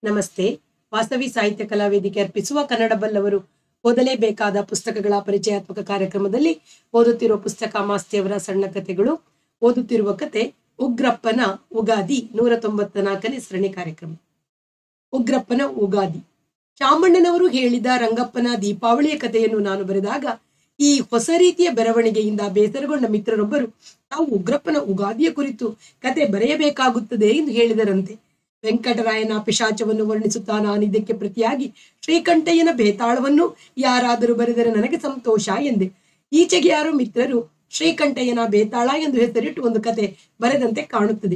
ನಮಸ್ತೆ ವಾಸವಿ ಸಾಹಿತ್ಯ ಕಲಾ ವೇದಿಕೆ ಅರ್ಪಿಸುವ ಕನ್ನಡ ಬಲ್ಲವರು ಓದಲೇಬೇಕಾದ ಪುಸ್ತಕಗಳ ಪರಿಚಯಾತ್ಮಕ ಕಾರ್ಯಕ್ರಮದಲ್ಲಿ ಓದುತ್ತಿರುವ ಪುಸ್ತಕ ಮಾಸ್ತಿಯವರ ಸಣ್ಣ ಕಥೆಗಳು ಓದುತ್ತಿರುವ ಕತೆ ಉಗ್ರಪ್ಪನ ಉಗಾದಿ ನೂರ ತೊಂಬತ್ತ ನಾಲ್ಕನೇ ಸರಣಿ ಕಾರ್ಯಕ್ರಮ ಉಗ್ರಪ್ಪನ ಉಗಾದಿ ಚಾಮಣ್ಣನವರು ಹೇಳಿದ ರಂಗಪ್ಪನ ದೀಪಾವಳಿಯ ಕಥೆಯನ್ನು ನಾನು ಬರೆದಾಗ ಈ ಹೊಸ ರೀತಿಯ ಬೆರವಣಿಗೆಯಿಂದ ಬೇಸರಗೊಂಡ ಮಿತ್ರರೊಬ್ಬರು ತಾವು ಉಗ್ರಪ್ಪನ ಉಗಾದಿಯ ಕುರಿತು ಕತೆ ಬರೆಯಬೇಕಾಗುತ್ತದೆ ಎಂದು ಹೇಳಿದರಂತೆ ವೆಂಕಟರಾಯನ ಪಿಶಾಚವನ್ನು ವರ್ಣಿಸುತ್ತಾ ನಾನು ಇದಕ್ಕೆ ಪ್ರತಿಯಾಗಿ ಶ್ರೀಕಂಠಯ್ಯನ ಬೇತಾಳವನ್ನು ಯಾರಾದರೂ ಬರೆದರೆ ನನಗೆ ಸಂತೋಷ ಎಂದೆ ಈಚೆಗೆ ಯಾರೋ ಮಿತ್ರರು ಶ್ರೀಕಂಠಯ್ಯನ ಬೇತಾಳ ಎಂದು ಹೆಸರಿಟ್ಟು ಒಂದು ಕತೆ ಬರೆದಂತೆ ಕಾಣುತ್ತದೆ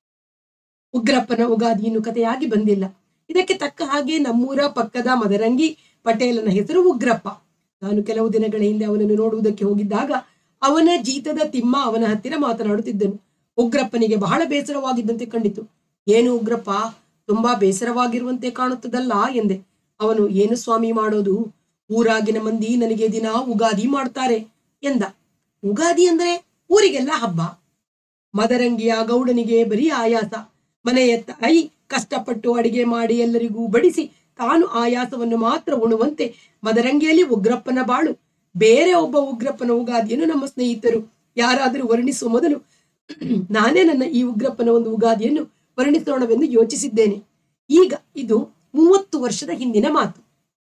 ಉಗ್ರಪ್ಪನ ಉಗಾದಿ ಇನ್ನು ಕಥೆಯಾಗಿ ಬಂದಿಲ್ಲ ಇದಕ್ಕೆ ತಕ್ಕ ಹಾಗೆ ನಮ್ಮೂರ ಪಕ್ಕದ ಮದರಂಗಿ ಪಟೇಲನ ಹೆಸರು ಉಗ್ರಪ್ಪ ನಾನು ಕೆಲವು ದಿನಗಳ ಹಿಂದೆ ಅವನನ್ನು ನೋಡುವುದಕ್ಕೆ ಹೋಗಿದ್ದಾಗ ಅವನ ಜೀತದ ತಿಮ್ಮ ಅವನ ಹತ್ತಿರ ಮಾತನಾಡುತ್ತಿದ್ದನು ಉಗ್ರಪ್ಪನಿಗೆ ಬಹಳ ಬೇಸರವಾಗಿದ್ದಂತೆ ಕಂಡಿತು ಏನು ಉಗ್ರಪ್ಪ ತುಂಬಾ ಬೇಸರವಾಗಿರುವಂತೆ ಕಾಣುತ್ತದಲ್ಲ ಎಂದೆ ಅವನು ಏನು ಸ್ವಾಮಿ ಮಾಡೋದು ಊರಾಗಿನ ಮಂದಿ ನನಗೆ ದಿನ ಉಗಾದಿ ಮಾಡ್ತಾರೆ ಎಂದ ಉಗಾದಿ ಅಂದ್ರೆ ಊರಿಗೆಲ್ಲ ಹಬ್ಬ ಮದರಂಗಿಯ ಗೌಡನಿಗೆ ಬರೀ ಆಯಾಸ ಮನೆಯ ತಾಯಿ ಕಷ್ಟಪಟ್ಟು ಅಡಿಗೆ ಮಾಡಿ ಎಲ್ಲರಿಗೂ ಬಡಿಸಿ ತಾನು ಆಯಾಸವನ್ನು ಮಾತ್ರ ಉಣುವಂತೆ ಮದರಂಗಿಯಲ್ಲಿ ಉಗ್ರಪ್ಪನ ಬಾಳು ಬೇರೆ ಒಬ್ಬ ಉಗ್ರಪ್ಪನ ಉಗಾದಿಯನ್ನು ನಮ್ಮ ಸ್ನೇಹಿತರು ಯಾರಾದರೂ ವರ್ಣಿಸುವ ಮೊದಲು ನಾನೇ ನನ್ನ ಈ ಉಗ್ರಪ್ಪನ ಒಂದು ಉಗಾದಿಯನ್ನು ವರ್ಣಿಸೋಣವೆಂದು ಯೋಚಿಸಿದ್ದೇನೆ ಈಗ ಇದು ಮೂವತ್ತು ವರ್ಷದ ಹಿಂದಿನ ಮಾತು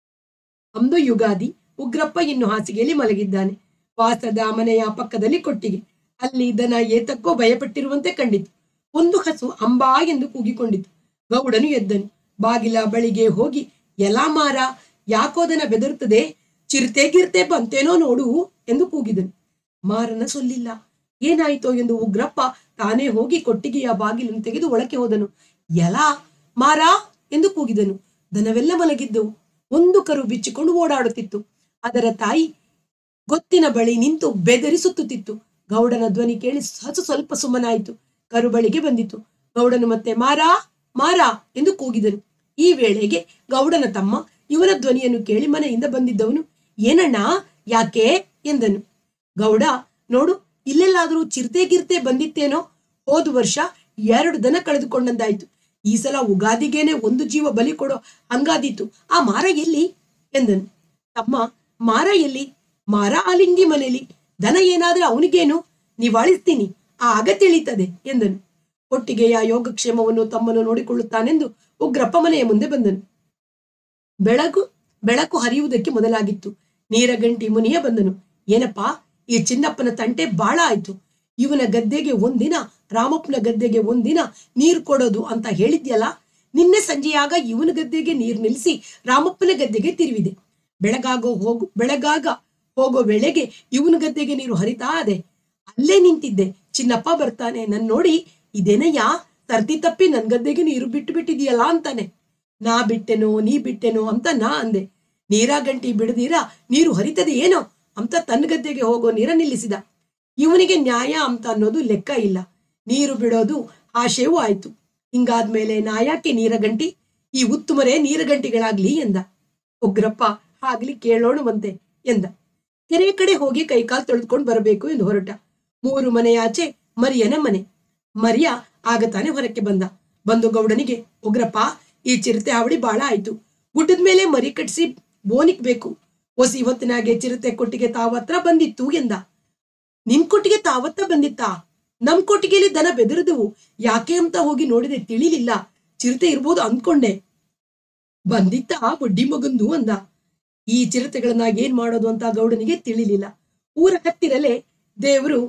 ಅಂದು ಯುಗಾದಿ ಉಗ್ರಪ್ಪ ಇನ್ನು ಹಾಸಿಗೆಯಲ್ಲಿ ಮಲಗಿದ್ದಾನೆ ವಾಸದ ಮನೆಯ ಪಕ್ಕದಲ್ಲಿ ಕೊಟ್ಟಿಗೆ ಅಲ್ಲಿ ದನ ಏತಕ್ಕೋ ಭಯಪಟ್ಟಿರುವಂತೆ ಕಂಡಿತು ಒಂದು ಹಸು ಅಂಬಾ ಎಂದು ಕೂಗಿಕೊಂಡಿತು ಗೌಡನು ಎದ್ದನು ಬಾಗಿಲ ಬಳಿಗೆ ಹೋಗಿ ಎಲಾ ಮಾರ ಯಾಕೋದನ ಬೆದರುತ್ತದೆ ಚಿರತೆ ಗಿರ್ತೆ ಬಂತೇನೋ ನೋಡು ಎಂದು ಕೂಗಿದನು ಮಾರನ ಸೊಲ್ಲಿಲ್ಲ ಏನಾಯಿತೋ ಎಂದು ಉಗ್ರಪ್ಪ ತಾನೇ ಹೋಗಿ ಕೊಟ್ಟಿಗೆಯ ಬಾಗಿಲನ್ನು ತೆಗೆದು ಒಳಕ್ಕೆ ಹೋದನು ಎಲಾ ಮಾರಾ ಎಂದು ಕೂಗಿದನು ದನವೆಲ್ಲ ಮಲಗಿದ್ದವು ಒಂದು ಕರು ಬಿಚ್ಚಿಕೊಂಡು ಓಡಾಡುತ್ತಿತ್ತು ಅದರ ತಾಯಿ ಗೊತ್ತಿನ ಬಳಿ ನಿಂತು ಬೆದರಿಸುತ್ತಿತ್ತು ಗೌಡನ ಧ್ವನಿ ಕೇಳಿ ಹಸು ಸ್ವಲ್ಪ ಸುಮ್ಮನಾಯಿತು ಕರು ಬಳಿಗೆ ಬಂದಿತು ಗೌಡನು ಮತ್ತೆ ಮಾರಾ ಮಾರಾ ಎಂದು ಕೂಗಿದನು ಈ ವೇಳೆಗೆ ಗೌಡನ ತಮ್ಮ ಇವನ ಧ್ವನಿಯನ್ನು ಕೇಳಿ ಮನೆಯಿಂದ ಬಂದಿದ್ದವನು ಏನಣ್ಣ ಯಾಕೆ ಎಂದನು ಗೌಡ ನೋಡು ಇಲ್ಲೆಲ್ಲಾದರೂ ಚಿರತೆ ಗಿರ್ತೆ ಬಂದಿತ್ತೇನೋ ಹೋದ ವರ್ಷ ಎರಡು ದನ ಕಳೆದುಕೊಂಡಂದಾಯ್ತು ಈ ಸಲ ಉಗಾದಿಗೇನೆ ಒಂದು ಜೀವ ಬಲಿ ಕೊಡೋ ಹಂಗಾದೀತು ಆ ಮಾರ ಎಲ್ಲಿ ಎಂದನು ತಮ್ಮ ಮಾರ ಎಲ್ಲಿ ಮಾರ ಆಲಿಂಗಿ ಮನೆಯಲ್ಲಿ ದನ ಏನಾದ್ರೆ ಅವನಿಗೇನು ನಿವಾಳಿಸ್ತೀನಿ ಆಗ ತಿಳಿತದೆ ಎಂದನು ಒಟ್ಟಿಗೆಯ ಯೋಗಕ್ಷೇಮವನ್ನು ತಮ್ಮನ್ನು ನೋಡಿಕೊಳ್ಳುತ್ತಾನೆಂದು ಉಗ್ರಪ್ಪ ಮನೆಯ ಮುಂದೆ ಬಂದನು ಬೆಳಕು ಬೆಳಕು ಹರಿಯುವುದಕ್ಕೆ ಮೊದಲಾಗಿತ್ತು ನೀರಗಂಟಿ ಮುನಿಯ ಬಂದನು ಏನಪ್ಪಾ ಈ ಚಿನ್ನಪ್ಪನ ತಂಟೆ ಬಾಳ ಆಯ್ತು ಇವನ ಗದ್ದೆಗೆ ಒಂದಿನ ರಾಮಪ್ಪನ ಗದ್ದೆಗೆ ಒಂದಿನ ನೀರು ಕೊಡೋದು ಅಂತ ಹೇಳಿದ್ಯಲ್ಲ ನಿನ್ನೆ ಸಂಜೆಯಾಗ ಇವನ ಗದ್ದೆಗೆ ನೀರು ನಿಲ್ಲಿಸಿ ರಾಮಪ್ಪನ ಗದ್ದೆಗೆ ತಿರುವಿದೆ ಬೆಳಗಾಗೋ ಹೋಗು ಬೆಳಗಾಗ ಹೋಗೋ ವೇಳೆಗೆ ಇವನ ಗದ್ದೆಗೆ ನೀರು ಹರಿತಾ ಅದೆ ಅಲ್ಲೇ ನಿಂತಿದ್ದೆ ಚಿನ್ನಪ್ಪ ಬರ್ತಾನೆ ನನ್ ನೋಡಿ ಇದೇನಯ್ಯ ಸರ್ತಿ ತಪ್ಪಿ ನನ್ ಗದ್ದೆಗೆ ನೀರು ಬಿಟ್ಟು ಬಿಟ್ಟಿದೀಯಲ್ಲ ಅಂತಾನೆ ನಾ ಬಿಟ್ಟೆನೋ ನೀ ಬಿಟ್ಟೆನೋ ಅಂತ ನಾ ಅಂದೆ ನೀರಾ ಗಂಟಿ ಬಿಡದಿರಾ ನೀರು ಹರಿತದೆ ಏನೋ ಅಂತ ತನ್ನ ಗದ್ದೆಗೆ ಹೋಗೋ ನೀರ ನಿಲ್ಲಿಸಿದ ಇವನಿಗೆ ನ್ಯಾಯ ಅಂತ ಅನ್ನೋದು ಲೆಕ್ಕ ಇಲ್ಲ ನೀರು ಬಿಡೋದು ಆಶಯವೂ ಆಯ್ತು ಹಿಂಗಾದ್ಮೇಲೆ ನಾಯಾಕೆ ನೀರಗಂಟಿ ಈ ಉತ್ತುಮರೇ ನೀರಗಂಟಿಗಳಾಗ್ಲಿ ಎಂದ ಉಗ್ರಪ್ಪ ಆಗ್ಲಿ ಕೇಳೋಣವಂತೆ ಎಂದ ಕೆರೆ ಕಡೆ ಹೋಗಿ ಕೈಕಾಲು ತೊಳೆದುಕೊಂಡು ಬರಬೇಕು ಎಂದು ಹೊರಟ ಮೂರು ಮನೆಯಾಚೆ ಮರಿಯನ ಮನೆ ಮರಿಯ ಆಗ ತಾನೇ ಹೊರಕ್ಕೆ ಬಂದ ಬಂದು ಗೌಡನಿಗೆ ಉಗ್ರಪ್ಪ ಈ ಚಿರತೆ ಅವಳಿ ಬಾಳ ಆಯ್ತು ಗುಡ್ಡದ ಮೇಲೆ ಮರಿ ಕಟ್ಸಿ ಬೋನಿಕ್ ಬೇಕು ಒಸಿ ಹೊತ್ತಿನಾಗೆ ಚಿರತೆ ಕೊಟ್ಟಿಗೆ ತಾವತ್ರ ಬಂದಿತ್ತು ಎಂದ ನಿಮ್ ಕೊಟ್ಟಿಗೆ ತಾವತ್ತ ಬಂದಿತ್ತಾ ನಮ್ ಕೊಟ್ಟಿಗೆಯಲ್ಲಿ ದನ ಬೆದರಿದವು ಯಾಕೆ ಅಂತ ಹೋಗಿ ನೋಡಿದೆ ತಿಳಿಲಿಲ್ಲ ಚಿರತೆ ಇರ್ಬೋದು ಅಂದ್ಕೊಂಡೆ ಬಂದಿತ್ತ ಬಡ್ಡಿ ಮಗಂದು ಅಂದ ಈ ಚಿರತೆಗಳನ್ನ ಏನ್ ಮಾಡೋದು ಅಂತ ಗೌಡನಿಗೆ ತಿಳಿಲಿಲ್ಲ ಊರ ಹತ್ತಿರಲೇ ದೇವರು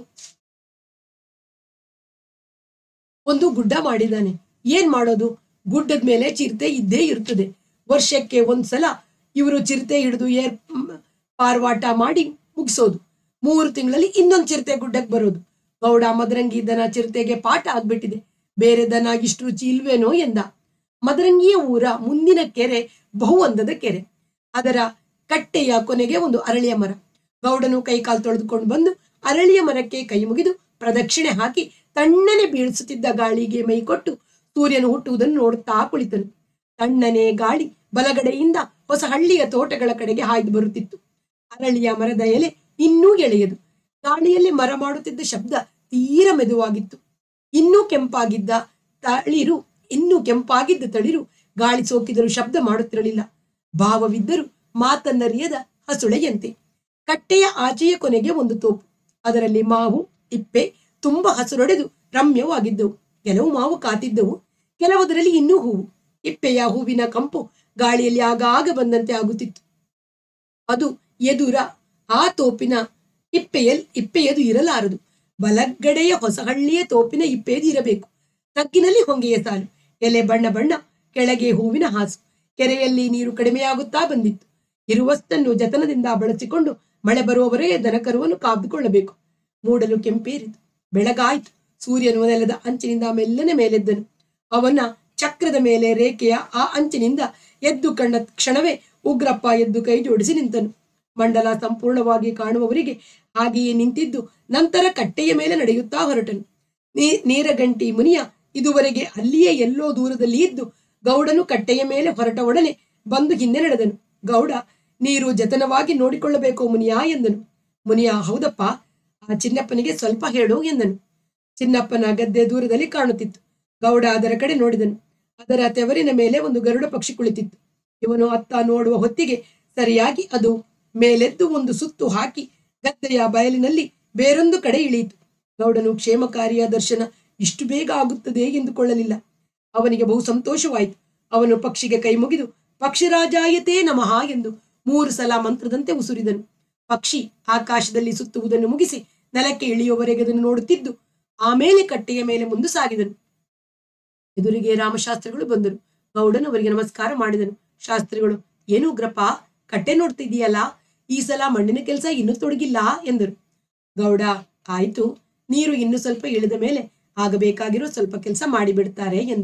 ಒಂದು ಗುಡ್ಡ ಮಾಡಿದ್ದಾನೆ ಏನ್ ಮಾಡೋದು ಗುಡ್ಡದ ಮೇಲೆ ಚಿರತೆ ಇದ್ದೇ ಇರ್ತದೆ ವರ್ಷಕ್ಕೆ ಒಂದ್ಸಲ ಇವರು ಚಿರತೆ ಹಿಡಿದು ಏರ್ ಪಾರ್ವಾಟ ಮಾಡಿ ಮುಗಿಸೋದು ಮೂರು ತಿಂಗಳಲ್ಲಿ ಇನ್ನೊಂದು ಚಿರತೆ ಗುಡ್ಡಕ್ಕೆ ಬರೋದು ಗೌಡ ಮದರಂಗಿ ದನ ಚಿರತೆಗೆ ಪಾಠ ಆಗ್ಬಿಟ್ಟಿದೆ ಬೇರೆ ದನ ಇಷ್ಟು ರುಚಿ ಇಲ್ವೇನೋ ಎಂದ ಮದರಂಗಿಯ ಊರ ಮುಂದಿನ ಕೆರೆ ಬಹುವಂದದ ಕೆರೆ ಅದರ ಕಟ್ಟೆಯ ಕೊನೆಗೆ ಒಂದು ಅರಳಿಯ ಮರ ಗೌಡನು ಕೈಕಾಲು ತೊಳೆದುಕೊಂಡು ಬಂದು ಅರಳಿಯ ಮರಕ್ಕೆ ಕೈ ಮುಗಿದು ಪ್ರದಕ್ಷಿಣೆ ಹಾಕಿ ತಣ್ಣನೆ ಬೀಳಿಸುತ್ತಿದ್ದ ಗಾಳಿಗೆ ಮೈ ಕೊಟ್ಟು ಸೂರ್ಯನು ಹುಟ್ಟುವುದನ್ನು ನೋಡುತ್ತಾ ಕುಳಿತನು ತಣ್ಣನೆ ಗಾಳಿ ಬಲಗಡೆಯಿಂದ ಹೊಸ ಹಳ್ಳಿಯ ತೋಟಗಳ ಕಡೆಗೆ ಹಾಯ್ದು ಬರುತ್ತಿತ್ತು ಅರಳಿಯ ಮರದ ಎಲೆ ಇನ್ನೂ ಎಳೆಯದು ಗಾಳಿಯಲ್ಲಿ ಮರ ಮಾಡುತ್ತಿದ್ದ ಶಬ್ದ ತೀರ ಮೆದುವಾಗಿತ್ತು ಇನ್ನೂ ಕೆಂಪಾಗಿದ್ದ ತಳಿರು ಇನ್ನೂ ಕೆಂಪಾಗಿದ್ದ ತಳಿರು ಗಾಳಿ ಸೋಕಿದರೂ ಶಬ್ದ ಮಾಡುತ್ತಿರಲಿಲ್ಲ ಭಾವವಿದ್ದರೂ ಮಾತನ್ನರಿಯದ ಹಸುಳೆಯಂತೆ ಕಟ್ಟೆಯ ಆಚೆಯ ಕೊನೆಗೆ ಒಂದು ತೋಪು ಅದರಲ್ಲಿ ಮಾವು ಇಪ್ಪೆ ತುಂಬಾ ಹಸುರೊಡೆದು ರಮ್ಯವಾಗಿದ್ದವು ಕೆಲವು ಮಾವು ಕಾತಿದ್ದವು ಕೆಲವುದರಲ್ಲಿ ಇನ್ನೂ ಹೂವು ಇಪ್ಪೆಯ ಹೂವಿನ ಕಂಪು ಗಾಳಿಯಲ್ಲಿ ಆಗಾಗ ಬಂದಂತೆ ಆಗುತ್ತಿತ್ತು ಅದು ಎದುರ ಆ ತೋಪಿನ ಇಪ್ಪೆಯಲ್ ಇಪ್ಪೆಯದು ಇರಲಾರದು ಬಲಗಡೆಯ ಹೊಸಹಳ್ಳಿಯ ತೋಪಿನ ಇಪ್ಪೆಯದು ಇರಬೇಕು ತಗ್ಗಿನಲ್ಲಿ ಹೊಂಗೆಯ ಸಾಲು ಎಲೆ ಬಣ್ಣ ಬಣ್ಣ ಕೆಳಗೆ ಹೂವಿನ ಹಾಸು ಕೆರೆಯಲ್ಲಿ ನೀರು ಕಡಿಮೆಯಾಗುತ್ತಾ ಬಂದಿತ್ತು ಇರುವಷ್ಟನ್ನು ಜತನದಿಂದ ಬಳಸಿಕೊಂಡು ಮಳೆ ಬರುವವರೆಗೆ ದನಕರುವನ್ನು ಕಾದುಕೊಳ್ಳಬೇಕು ಮೂಡಲು ಕೆಂಪೇರಿತು ಬೆಳಗಾಯಿತು ಸೂರ್ಯನು ನೆಲದ ಅಂಚಿನಿಂದ ಮೆಲ್ಲನೆ ಮೇಲೆದ್ದನು ಅವನ ಚಕ್ರದ ಮೇಲೆ ರೇಖೆಯ ಆ ಅಂಚಿನಿಂದ ಎದ್ದು ಕಂಡ ಕ್ಷಣವೇ ಉಗ್ರಪ್ಪ ಎದ್ದು ಕೈ ಜೋಡಿಸಿ ನಿಂತನು ಮಂಡಲ ಸಂಪೂರ್ಣವಾಗಿ ಕಾಣುವವರಿಗೆ ಹಾಗೆಯೇ ನಿಂತಿದ್ದು ನಂತರ ಕಟ್ಟೆಯ ಮೇಲೆ ನಡೆಯುತ್ತಾ ಹೊರಟನು ನೀ ನೀರಗಂಟಿ ಮುನಿಯ ಇದುವರೆಗೆ ಅಲ್ಲಿಯೇ ಎಲ್ಲೋ ದೂರದಲ್ಲಿ ಇದ್ದು ಗೌಡನು ಕಟ್ಟೆಯ ಮೇಲೆ ಹೊರಟ ಒಡನೆ ಬಂದು ಹಿಂದೆ ನಡೆದನು ಗೌಡ ನೀರು ಜತನವಾಗಿ ನೋಡಿಕೊಳ್ಳಬೇಕು ಮುನಿಯ ಎಂದನು ಮುನಿಯ ಹೌದಪ್ಪ ಆ ಚಿನ್ನಪ್ಪನಿಗೆ ಸ್ವಲ್ಪ ಹೇಳು ಎಂದನು ಚಿನ್ನಪ್ಪನ ಗದ್ದೆ ದೂರದಲ್ಲಿ ಕಾಣುತ್ತಿತ್ತು ಗೌಡ ಅದರ ಕಡೆ ನೋಡಿದನು ಅದರ ತೆವರಿನ ಮೇಲೆ ಒಂದು ಗರುಡ ಪಕ್ಷಿ ಕುಳಿತಿತ್ತು ಇವನು ಅತ್ತ ನೋಡುವ ಹೊತ್ತಿಗೆ ಸರಿಯಾಗಿ ಅದು ಮೇಲೆದ್ದು ಒಂದು ಸುತ್ತು ಹಾಕಿ ಗದ್ದೆಯ ಬಯಲಿನಲ್ಲಿ ಬೇರೊಂದು ಕಡೆ ಇಳಿಯಿತು ಗೌಡನು ಕ್ಷೇಮಕಾರಿಯ ದರ್ಶನ ಇಷ್ಟು ಬೇಗ ಆಗುತ್ತದೆ ಎಂದುಕೊಳ್ಳಲಿಲ್ಲ ಅವನಿಗೆ ಬಹು ಸಂತೋಷವಾಯಿತು ಅವನು ಪಕ್ಷಿಗೆ ಕೈ ಮುಗಿದು ಪಕ್ಷಿರಾಜಾಯತೇ ನಮಃ ಎಂದು ಮೂರು ಸಲ ಮಂತ್ರದಂತೆ ಉಸುರಿದನು ಪಕ್ಷಿ ಆಕಾಶದಲ್ಲಿ ಸುತ್ತುವುದನ್ನು ಮುಗಿಸಿ ನೆಲಕ್ಕೆ ಇಳಿಯುವವರೆಗೆ ಅದನ್ನು ನೋಡುತ್ತಿದ್ದು ಆಮೇಲೆ ಕಟ್ಟೆಯ ಮೇಲೆ ಮುಂದೆ ಸಾಗಿದನು ಎದುರಿಗೆ ರಾಮಶಾಸ್ತ್ರಿಗಳು ಬಂದರು ಗೌಡನು ಅವರಿಗೆ ನಮಸ್ಕಾರ ಮಾಡಿದನು ಶಾಸ್ತ್ರಿಗಳು ಏನು ಉಗ್ರಪ್ಪ ಕಟ್ಟೆ ನೋಡ್ತಿದೀಯಲ್ಲ ಈ ಸಲ ಮಣ್ಣಿನ ಕೆಲಸ ಇನ್ನೂ ತೊಡಗಿಲ್ಲ ಎಂದರು ಗೌಡ ಆಯ್ತು ನೀರು ಇನ್ನು ಸ್ವಲ್ಪ ಇಳಿದ ಮೇಲೆ ಆಗಬೇಕಾಗಿರೋ ಸ್ವಲ್ಪ ಕೆಲಸ ಮಾಡಿಬಿಡ್ತಾರೆ ಎಂದ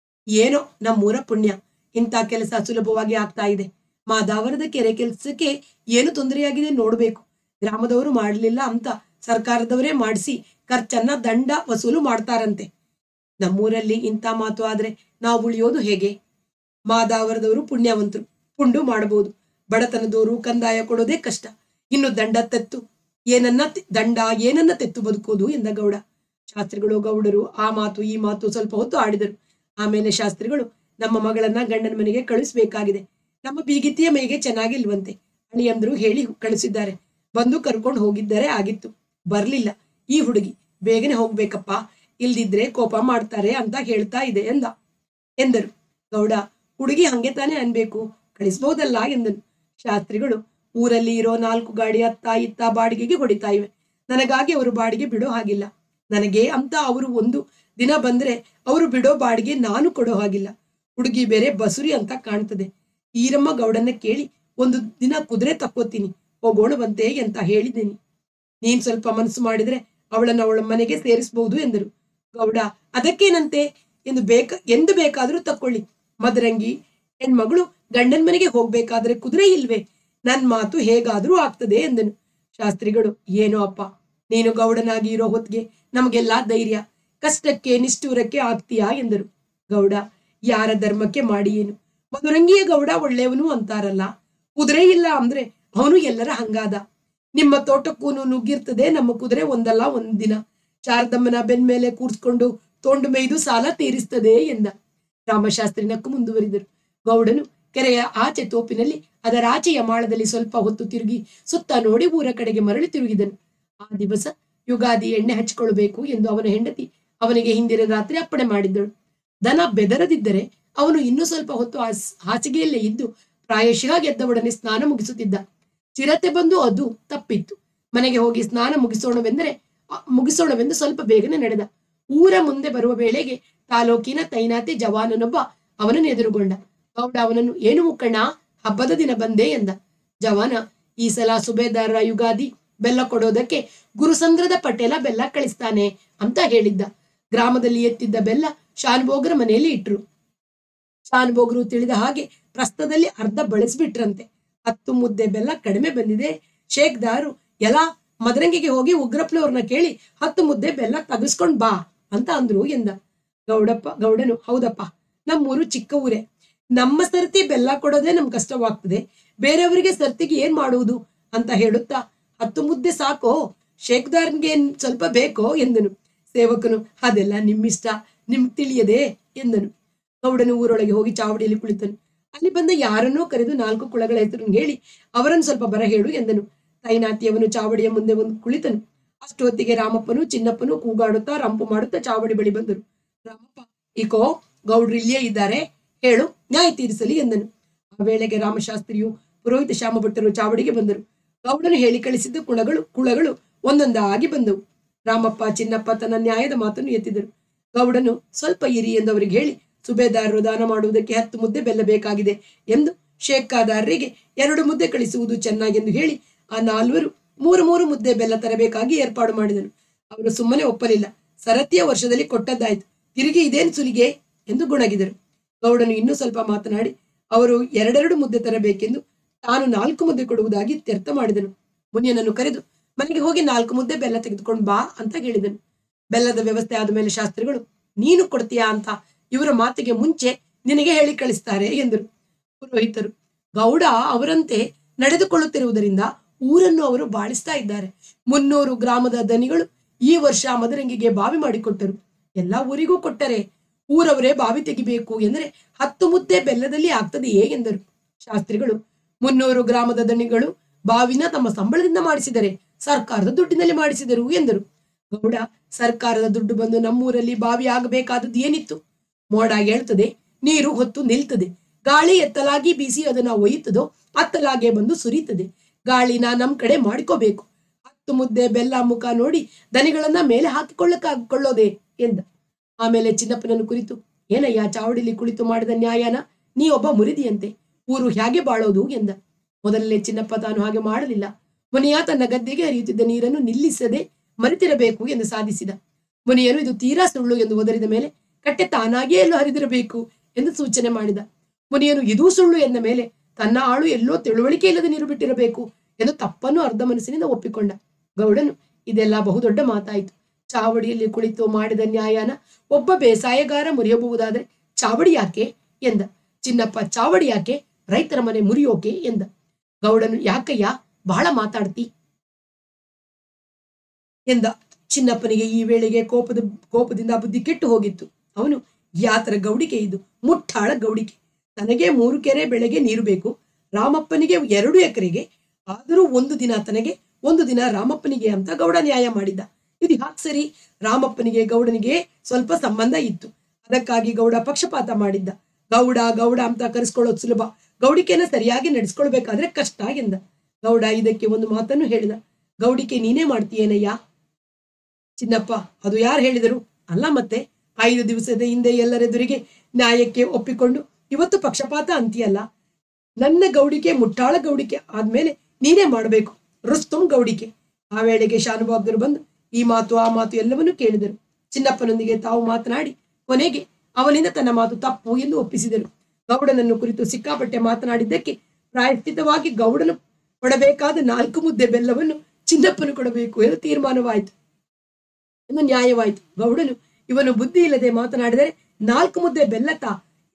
ಏನೋ ನಮ್ಮೂರ ಪುಣ್ಯ ಇಂಥ ಕೆಲಸ ಸುಲಭವಾಗಿ ಆಗ್ತಾ ಇದೆ ಮಾದಾವರದ ಕೆರೆ ಕೆಲಸಕ್ಕೆ ಏನು ತೊಂದರೆಯಾಗಿದೆ ನೋಡ್ಬೇಕು ಗ್ರಾಮದವರು ಮಾಡಲಿಲ್ಲ ಅಂತ ಸರ್ಕಾರದವರೇ ಮಾಡಿಸಿ ಖರ್ಚನ್ನ ದಂಡ ವಸೂಲು ಮಾಡ್ತಾರಂತೆ ನಮ್ಮೂರಲ್ಲಿ ಇಂಥ ಮಾತು ಆದ್ರೆ ನಾವು ಉಳಿಯೋದು ಹೇಗೆ ಮಾದಾವರದವರು ಪುಣ್ಯವಂತರು ಪುಂಡು ಮಾಡಬಹುದು ಬಡತನದವರು ಕಂದಾಯ ಕೊಡೋದೇ ಕಷ್ಟ ಇನ್ನು ದಂಡ ತೆತ್ತು ಏನನ್ನ ತಿ- ದಂಡ ಏನನ್ನ ತೆತ್ತು ಬದುಕೋದು ಎಂದ ಗೌಡ ಶಾಸ್ತ್ರಿಗಳು ಗೌಡರು ಆ ಮಾತು ಈ ಮಾತು ಸ್ವಲ್ಪ ಹೊತ್ತು ಆಡಿದರು ಆಮೇಲೆ ಶಾಸ್ತ್ರಿಗಳು ನಮ್ಮ ಮಗಳನ್ನ ಗಂಡನ ಮನೆಗೆ ಕಳಿಸ್ಬೇಕಾಗಿದೆ ನಮ್ಮ ಬೀಗಿತಿಯ ಮೈಗೆ ಚೆನ್ನಾಗಿಲ್ವಂತೆ ಅಳಿಯಂದ್ರು ಹೇಳಿ ಕಳಿಸಿದ್ದಾರೆ ಬಂದು ಕರ್ಕೊಂಡು ಹೋಗಿದ್ದರೆ ಆಗಿತ್ತು ಬರ್ಲಿಲ್ಲ ಈ ಹುಡುಗಿ ಬೇಗನೆ ಹೋಗ್ಬೇಕಪ್ಪ ಇಲ್ದಿದ್ರೆ ಕೋಪ ಮಾಡ್ತಾರೆ ಅಂತ ಹೇಳ್ತಾ ಇದೆ ಎಂದ ಎಂದರು ಗೌಡ ಹುಡುಗಿ ಹಂಗೆ ತಾನೇ ಅನ್ಬೇಕು ಕಳಿಸ್ಬಹುದಲ್ಲ ಎಂದನು ಶಾಸ್ತ್ರಿಗಳು ಊರಲ್ಲಿ ಇರೋ ನಾಲ್ಕು ಗಾಡಿ ಅತ್ತ ಇತ್ತ ಬಾಡಿಗೆಗೆ ಹೊಡಿತಾ ಇವೆ ನನಗಾಗಿ ಅವರು ಬಾಡಿಗೆ ಬಿಡೋ ಹಾಗಿಲ್ಲ ನನಗೆ ಅಂತ ಅವರು ಒಂದು ದಿನ ಬಂದ್ರೆ ಅವರು ಬಿಡೋ ಬಾಡಿಗೆ ನಾನು ಕೊಡೋ ಹಾಗಿಲ್ಲ ಹುಡುಗಿ ಬೇರೆ ಬಸುರಿ ಅಂತ ಕಾಣ್ತದೆ ಈರಮ್ಮ ಗೌಡನ್ನ ಕೇಳಿ ಒಂದು ದಿನ ಕುದುರೆ ತಕ್ಕೋತೀನಿ ಹೋಗೋಣ ಬಂತೆ ಅಂತ ಹೇಳಿದ್ದೀನಿ ನೀನ್ ಸ್ವಲ್ಪ ಮನಸ್ಸು ಮಾಡಿದ್ರೆ ಅವಳನ್ನ ಅವಳ ಮನೆಗೆ ಸೇರಿಸಬಹುದು ಎಂದರು ಗೌಡ ಅದಕ್ಕೇನಂತೆ ಎಂದು ಬೇಕ ಎಂದು ಬೇಕಾದ್ರೂ ತಕ್ಕೊಳ್ಳಿ ಮದರಂಗಿ ಹೆಣ್ಮಗಳು ಗಂಡನ ಮನೆಗೆ ಹೋಗ್ಬೇಕಾದ್ರೆ ಕುದುರೆ ಇಲ್ವೇ ನನ್ ಮಾತು ಹೇಗಾದ್ರೂ ಆಗ್ತದೆ ಎಂದನು ಶಾಸ್ತ್ರಿಗಳು ಏನೋ ಅಪ್ಪ ನೀನು ಗೌಡನಾಗಿ ಇರೋ ಹೊತ್ತಿಗೆ ನಮಗೆಲ್ಲಾ ಧೈರ್ಯ ಕಷ್ಟಕ್ಕೆ ನಿಷ್ಠೂರಕ್ಕೆ ಆಗ್ತೀಯಾ ಎಂದರು ಗೌಡ ಯಾರ ಧರ್ಮಕ್ಕೆ ಮಾಡಿ ಏನು ಮಧುರಂಗಿಯ ಗೌಡ ಒಳ್ಳೆಯವನು ಅಂತಾರಲ್ಲ ಕುದುರೆ ಇಲ್ಲ ಅಂದ್ರೆ ಅವನು ಎಲ್ಲರ ಹಂಗಾದ ನಿಮ್ಮ ತೋಟಕ್ಕೂ ನುಗ್ಗಿರ್ತದೆ ನಮ್ಮ ಕುದುರೆ ಒಂದಲ್ಲ ಒಂದ್ ದಿನ ಶಾರದಮ್ಮನ ಬೆನ್ಮೇಲೆ ಕೂರ್ಸ್ಕೊಂಡು ತೊಂಡು ಮೇಯ್ದು ಸಾಲ ತೀರಿಸ್ತದೆ ಎಂದ ರಾಮಶಾಸ್ತ್ರಿ ನಕ್ಕು ಮುಂದುವರಿದರು ಗೌಡನು ಕೆರೆಯ ಆಚೆ ತೋಪಿನಲ್ಲಿ ಅದರ ಆಚೆಯ ಮಾಳದಲ್ಲಿ ಸ್ವಲ್ಪ ಹೊತ್ತು ತಿರುಗಿ ಸುತ್ತ ನೋಡಿ ಊರ ಕಡೆಗೆ ಮರಳಿ ತಿರುಗಿದನು ಆ ದಿವಸ ಯುಗಾದಿ ಎಣ್ಣೆ ಹಚ್ಕೊಳ್ಬೇಕು ಎಂದು ಅವನ ಹೆಂಡತಿ ಅವನಿಗೆ ಹಿಂದಿನ ರಾತ್ರಿ ಅಪ್ಪಣೆ ಮಾಡಿದ್ದಳು ದನ ಬೆದರದಿದ್ದರೆ ಅವನು ಇನ್ನೂ ಸ್ವಲ್ಪ ಹೊತ್ತು ಹಾಸ್- ಹಾಸಿಗೆಯಲ್ಲೇ ಇದ್ದು ಪ್ರಾಯಶಃ ಗೆದ್ದವೊಡನೆ ಸ್ನಾನ ಮುಗಿಸುತ್ತಿದ್ದ ಚಿರತೆ ಬಂದು ಅದು ತಪ್ಪಿತ್ತು ಮನೆಗೆ ಹೋಗಿ ಸ್ನಾನ ಮುಗಿಸೋಣವೆಂದರೆ ಅ- ಮುಗಿಸೋಣವೆಂದು ಸ್ವಲ್ಪ ಬೇಗನೆ ನಡೆದ ಊರ ಮುಂದೆ ಬರುವ ವೇಳೆಗೆ ತಾಲೂಕಿನ ತೈನಾತಿ ಜವಾನನೊಬ್ಬ ಅವನನ್ನು ಎದುರುಗೊಂಡ ಗೌಡ ಅವನನ್ನು ಏನು ಮುಕ್ಕಣ್ಣ ಹಬ್ಬದ ದಿನ ಬಂದೆ ಎಂದ ಜವಾನ ಈ ಸಲ ಸುಬೇದಾರರ ಯುಗಾದಿ ಬೆಲ್ಲ ಕೊಡೋದಕ್ಕೆ ಗುರುಸಂದ್ರದ ಪಟೇಲ ಬೆಲ್ಲ ಕಳಿಸ್ತಾನೆ ಅಂತ ಹೇಳಿದ್ದ ಗ್ರಾಮದಲ್ಲಿ ಎತ್ತಿದ್ದ ಬೆಲ್ಲ ಶಾನ್ಭೋಗರ ಮನೆಯಲ್ಲಿ ಇಟ್ರು ಶಾನ್ಭೋಗರು ತಿಳಿದ ಹಾಗೆ ಪ್ರಸ್ತದಲ್ಲಿ ಅರ್ಧ ಬಳಸ್ಬಿಟ್ರಂತೆ ಹತ್ತು ಮುದ್ದೆ ಬೆಲ್ಲ ಕಡಿಮೆ ಬಂದಿದೆ ಶೇಖ್ದಾರು ಎಲ್ಲ ಮದರಂಗಿಗೆ ಹೋಗಿ ಉಗ್ರಪ್ಪನವ್ರನ್ನ ಕೇಳಿ ಹತ್ತು ಮುದ್ದೆ ಬೆಲ್ಲ ತಗಸ್ಕೊಂಡ್ ಬಾ ಅಂತ ಅಂದ್ರು ಎಂದ ಗೌಡಪ್ಪ ಗೌಡನು ಹೌದಪ್ಪ ನಮ್ಮೂರು ಚಿಕ್ಕ ಊರೇ ನಮ್ಮ ಸರ್ತಿ ಬೆಲ್ಲ ಕೊಡೋದೇ ನಮ್ ಕಷ್ಟವಾಗ್ತದೆ ಬೇರೆಯವರಿಗೆ ಸರ್ತಿಗೆ ಏನ್ ಮಾಡುವುದು ಅಂತ ಹೇಳುತ್ತಾ ಹತ್ತು ಮುದ್ದೆ ಸಾಕೋ ಶೇಖ್ದಾರ್ಗೆ ಏನ್ ಸ್ವಲ್ಪ ಬೇಕೋ ಎಂದನು ಸೇವಕನು ಅದೆಲ್ಲ ನಿಮ್ಮಿಷ್ಟ ನಿಮ್ಗ್ ತಿಳಿಯದೆ ಎಂದನು ಗೌಡನು ಊರೊಳಗೆ ಹೋಗಿ ಚಾವಡಿಯಲ್ಲಿ ಕುಳಿತನು ಅಲ್ಲಿ ಬಂದ ಯಾರನ್ನೋ ಕರೆದು ನಾಲ್ಕು ಕುಳಗಳ ಹೆಸರನ್ನು ಹೇಳಿ ಅವರನ್ನು ಸ್ವಲ್ಪ ಬರ ಹೇಳು ಎಂದನು ತೈನಾತಿಯವನು ಚಾವಡಿಯ ಮುಂದೆ ಒಂದು ಕುಳಿತನು ಅಷ್ಟು ಹೊತ್ತಿಗೆ ರಾಮಪ್ಪನು ಚಿನ್ನಪ್ಪನು ಕೂಗಾಡುತ್ತಾ ರಂಪು ಮಾಡುತ್ತಾ ಚಾವಡಿ ಬಳಿ ಬಂದರು ರಾಮಪ್ಪ ಈಕೋ ಗೌಡ್ರು ಇಲ್ಲಿಯೇ ಇದ್ದಾರೆ ಹೇಳು ನ್ಯಾಯ ತೀರಿಸಲಿ ಎಂದನು ಆ ವೇಳೆಗೆ ರಾಮಶಾಸ್ತ್ರಿಯು ಪುರೋಹಿತ ಶ್ಯಾಮ ಭಟ್ಟರು ಚಾವಡಿಗೆ ಬಂದರು ಗೌಡನು ಹೇಳಿ ಕಳಿಸಿದ್ದ ಕುಳಗಳು ಕುಳಗಳು ಒಂದೊಂದಾಗಿ ಬಂದವು ರಾಮಪ್ಪ ಚಿನ್ನಪ್ಪ ತನ್ನ ನ್ಯಾಯದ ಮಾತನ್ನು ಎತ್ತಿದರು ಗೌಡನು ಸ್ವಲ್ಪ ಇರಿ ಎಂದು ಅವರಿಗೆ ಹೇಳಿ ಸುಬೇದಾರರು ದಾನ ಮಾಡುವುದಕ್ಕೆ ಹತ್ತು ಮುದ್ದೆ ಬೆಲ್ಲ ಬೇಕಾಗಿದೆ ಎಂದು ಶೇಖಾದಾರರಿಗೆ ಎರಡು ಮುದ್ದೆ ಕಳಿಸುವುದು ಚೆನ್ನಾಗೆಂದು ಹೇಳಿ ಆ ನಾಲ್ವರು ಮೂರು ಮೂರು ಮುದ್ದೆ ಬೆಲ್ಲ ತರಬೇಕಾಗಿ ಏರ್ಪಾಡು ಮಾಡಿದನು ಅವರು ಸುಮ್ಮನೆ ಒಪ್ಪಲಿಲ್ಲ ಸರತಿಯ ವರ್ಷದಲ್ಲಿ ಕೊಟ್ಟದ್ದಾಯ್ತು ತಿರುಗಿ ಇದೇನು ಸುಲಿಗೆ ಎಂದು ಗುಣಗಿದರು ಗೌಡನು ಇನ್ನೂ ಸ್ವಲ್ಪ ಮಾತನಾಡಿ ಅವರು ಎರಡೆರಡು ಮುದ್ದೆ ತರಬೇಕೆಂದು ತಾನು ನಾಲ್ಕು ಮುದ್ದೆ ಕೊಡುವುದಾಗಿ ತ್ಯರ್ಥ ಮಾಡಿದನು ಮುನಿಯನನ್ನು ಕರೆದು ಮನೆಗೆ ಹೋಗಿ ನಾಲ್ಕು ಮುದ್ದೆ ಬೆಲ್ಲ ತೆಗೆದುಕೊಂಡು ಬಾ ಅಂತ ಹೇಳಿದನು ಬೆಲ್ಲದ ವ್ಯವಸ್ಥೆ ಆದ ಮೇಲೆ ಶಾಸ್ತ್ರಿಗಳು ನೀನು ಕೊಡ್ತೀಯಾ ಅಂತ ಇವರ ಮಾತಿಗೆ ಮುಂಚೆ ನಿನಗೆ ಹೇಳಿ ಕಳಿಸ್ತಾರೆ ಎಂದರು ಪುರೋಹಿತರು ಗೌಡ ಅವರಂತೆ ನಡೆದುಕೊಳ್ಳುತ್ತಿರುವುದರಿಂದ ಊರನ್ನು ಅವರು ಬಾಳಿಸ್ತಾ ಇದ್ದಾರೆ ಮುನ್ನೂರು ಗ್ರಾಮದ ದನಿಗಳು ಈ ವರ್ಷ ಮದರಂಗಿಗೆ ಬಾವಿ ಮಾಡಿಕೊಟ್ಟರು ಎಲ್ಲ ಊರಿಗೂ ಕೊಟ್ಟರೆ ಊರವರೇ ಬಾವಿ ತೆಗಿಬೇಕು ಎಂದರೆ ಹತ್ತು ಮುದ್ದೆ ಬೆಲ್ಲದಲ್ಲಿ ಆಗ್ತದೆಯೇ ಎಂದರು ಶಾಸ್ತ್ರಿಗಳು ಮುನ್ನೂರು ಗ್ರಾಮದ ದಣಿಗಳು ಬಾವಿನ ತಮ್ಮ ಸಂಬಳದಿಂದ ಮಾಡಿಸಿದರೆ ಸರ್ಕಾರದ ದುಡ್ಡಿನಲ್ಲಿ ಮಾಡಿಸಿದರು ಎಂದರು ಗೌಡ ಸರ್ಕಾರದ ದುಡ್ಡು ಬಂದು ನಮ್ಮೂರಲ್ಲಿ ಬಾವಿ ಆಗಬೇಕಾದದ್ದು ಏನಿತ್ತು ಮೋಡ ಹೇಳ್ತದೆ ನೀರು ಹೊತ್ತು ನಿಲ್ತದೆ ಗಾಳಿ ಎತ್ತಲಾಗಿ ಬೀಸಿ ಅದನ್ನ ಒಯ್ಯುತ್ತದೋ ಅತ್ತಲಾಗೆ ಬಂದು ಸುರಿತದೆ ಗಾಳಿನ ನಮ್ ಕಡೆ ಮಾಡ್ಕೋಬೇಕು ಹತ್ತು ಮುದ್ದೆ ಬೆಲ್ಲ ಮುಖ ನೋಡಿ ದನಿಗಳನ್ನ ಮೇಲೆ ಹಾಕಿಕೊಳ್ಳಕ್ಕಾಕೊಳ್ಳೋದೆ ಎಂದ ಆಮೇಲೆ ಚಿನ್ನಪ್ಪನನ್ನು ಕುರಿತು ಏನಯ್ಯ ಚಾವಡಿಲಿ ಕುಳಿತು ಮಾಡಿದ ನ್ಯಾಯನ ನೀ ಒಬ್ಬ ಮುರಿದಿಯಂತೆ ಊರು ಹೇಗೆ ಬಾಳೋದು ಎಂದ ಮೊದಲನೇ ಚಿನ್ನಪ್ಪ ತಾನು ಹಾಗೆ ಮಾಡಲಿಲ್ಲ ಮುನಿಯ ತನ್ನ ಗದ್ದೆಗೆ ಹರಿಯುತ್ತಿದ್ದ ನೀರನ್ನು ನಿಲ್ಲಿಸದೆ ಮರೆತಿರಬೇಕು ಎಂದು ಸಾಧಿಸಿದ ಮುನಿಯನು ಇದು ತೀರಾ ಸುಳ್ಳು ಎಂದು ಒದರಿದ ಮೇಲೆ ಕಟ್ಟೆ ತಾನಾಗಿಯೇ ಎಲ್ಲೋ ಹರಿದಿರಬೇಕು ಎಂದು ಸೂಚನೆ ಮಾಡಿದ ಮುನಿಯನು ಇದೂ ಸುಳ್ಳು ಎಂದ ಮೇಲೆ ತನ್ನ ಆಳು ಎಲ್ಲೋ ತಿಳುವಳಿಕೆ ಇಲ್ಲದೆ ನೀರು ಬಿಟ್ಟಿರಬೇಕು ಎಂದು ತಪ್ಪನ್ನು ಅರ್ಧ ಮನಸ್ಸಿನಿಂದ ಒಪ್ಪಿಕೊಂಡ ಗೌಡನು ಇದೆಲ್ಲ ಬಹುದೊಡ್ಡ ಮಾತಾಯಿತು ಚಾವಡಿಯಲ್ಲಿ ಕುಳಿತು ಮಾಡಿದ ನ್ಯಾಯನ ಒಬ್ಬ ಬೇಸಾಯಗಾರ ಮುರಿಯಬಹುದಾದ್ರೆ ಚಾವಡಿ ಯಾಕೆ ಎಂದ ಚಿನ್ನಪ್ಪ ಚಾವಡಿ ಯಾಕೆ ರೈತರ ಮನೆ ಮುರಿಯೋಕೆ ಎಂದ ಗೌಡನು ಯಾಕಯ್ಯ ಬಹಳ ಮಾತಾಡ್ತಿ ಎಂದ ಚಿನ್ನಪ್ಪನಿಗೆ ಈ ವೇಳೆಗೆ ಕೋಪದ ಕೋಪದಿಂದ ಬುದ್ಧಿ ಕೆಟ್ಟು ಹೋಗಿತ್ತು ಅವನು ಯಾತರ ಗೌಡಿಕೆ ಇದು ಮುಟ್ಟಾಳ ಗೌಡಿಕೆ ತನಗೆ ಮೂರು ಕೆರೆ ಬೆಳೆಗೆ ನೀರು ಬೇಕು ರಾಮಪ್ಪನಿಗೆ ಎರಡು ಎಕರೆಗೆ ಆದರೂ ಒಂದು ದಿನ ತನಗೆ ಒಂದು ದಿನ ರಾಮಪ್ಪನಿಗೆ ಅಂತ ಗೌಡ ನ್ಯಾಯ ಮಾಡಿದ್ದ ಇದು ಯಾಕೆ ಸರಿ ರಾಮಪ್ಪನಿಗೆ ಗೌಡನಿಗೆ ಸ್ವಲ್ಪ ಸಂಬಂಧ ಇತ್ತು ಅದಕ್ಕಾಗಿ ಗೌಡ ಪಕ್ಷಪಾತ ಮಾಡಿದ್ದ ಗೌಡ ಗೌಡ ಅಂತ ಕರೆಸ್ಕೊಳ್ಳೋದು ಸುಲಭ ಗೌಡಿಕೆನ ಸರಿಯಾಗಿ ನಡೆಸ್ಕೊಳ್ಬೇಕಾದ್ರೆ ಕಷ್ಟ ಎಂದ ಗೌಡ ಇದಕ್ಕೆ ಒಂದು ಮಾತನ್ನು ಹೇಳಿದ ಗೌಡಿಕೆ ನೀನೇ ಮಾಡ್ತೀಯೇನಯ್ಯ ಚಿನ್ನಪ್ಪ ಅದು ಯಾರು ಹೇಳಿದರು ಅಲ್ಲ ಮತ್ತೆ ಐದು ದಿವಸದ ಹಿಂದೆ ಎಲ್ಲರೆದುರಿಗೆ ನ್ಯಾಯಕ್ಕೆ ಒಪ್ಪಿಕೊಂಡು ಇವತ್ತು ಪಕ್ಷಪಾತ ಅಂತೀಯಲ್ಲ ನನ್ನ ಗೌಡಿಕೆ ಮುಟ್ಟಾಳ ಗೌಡಿಕೆ ಆದ್ಮೇಲೆ ನೀನೇ ಮಾಡಬೇಕು ರುಸ್ತುಂ ಗೌಡಿಕೆ ಆ ವೇಳೆಗೆ ಶಾನುಭಾಗ್ದರು ಬಂದು ಈ ಮಾತು ಆ ಮಾತು ಎಲ್ಲವನ್ನೂ ಕೇಳಿದರು ಚಿನ್ನಪ್ಪನೊಂದಿಗೆ ತಾವು ಮಾತನಾಡಿ ಕೊನೆಗೆ ಅವನಿಂದ ತನ್ನ ಮಾತು ತಪ್ಪು ಎಂದು ಒಪ್ಪಿಸಿದರು ಗೌಡನನ್ನು ಕುರಿತು ಸಿಕ್ಕಾಪಟ್ಟೆ ಮಾತನಾಡಿದ್ದಕ್ಕೆ ಪ್ರಾಯಶ್ಚಿತವಾಗಿ ಗೌಡನು ಕೊಡಬೇಕಾದ ನಾಲ್ಕು ಮುದ್ದೆ ಬೆಲ್ಲವನ್ನು ಚಿನ್ನಪ್ಪನು ಕೊಡಬೇಕು ಎಂದು ತೀರ್ಮಾನವಾಯಿತು ಎಂದು ನ್ಯಾಯವಾಯಿತು ಗೌಡನು ಇವನು ಬುದ್ಧಿ ಇಲ್ಲದೆ ಮಾತನಾಡಿದರೆ ನಾಲ್ಕು ಮುದ್ದೆ ಬೆಲ್ಲ ತಾ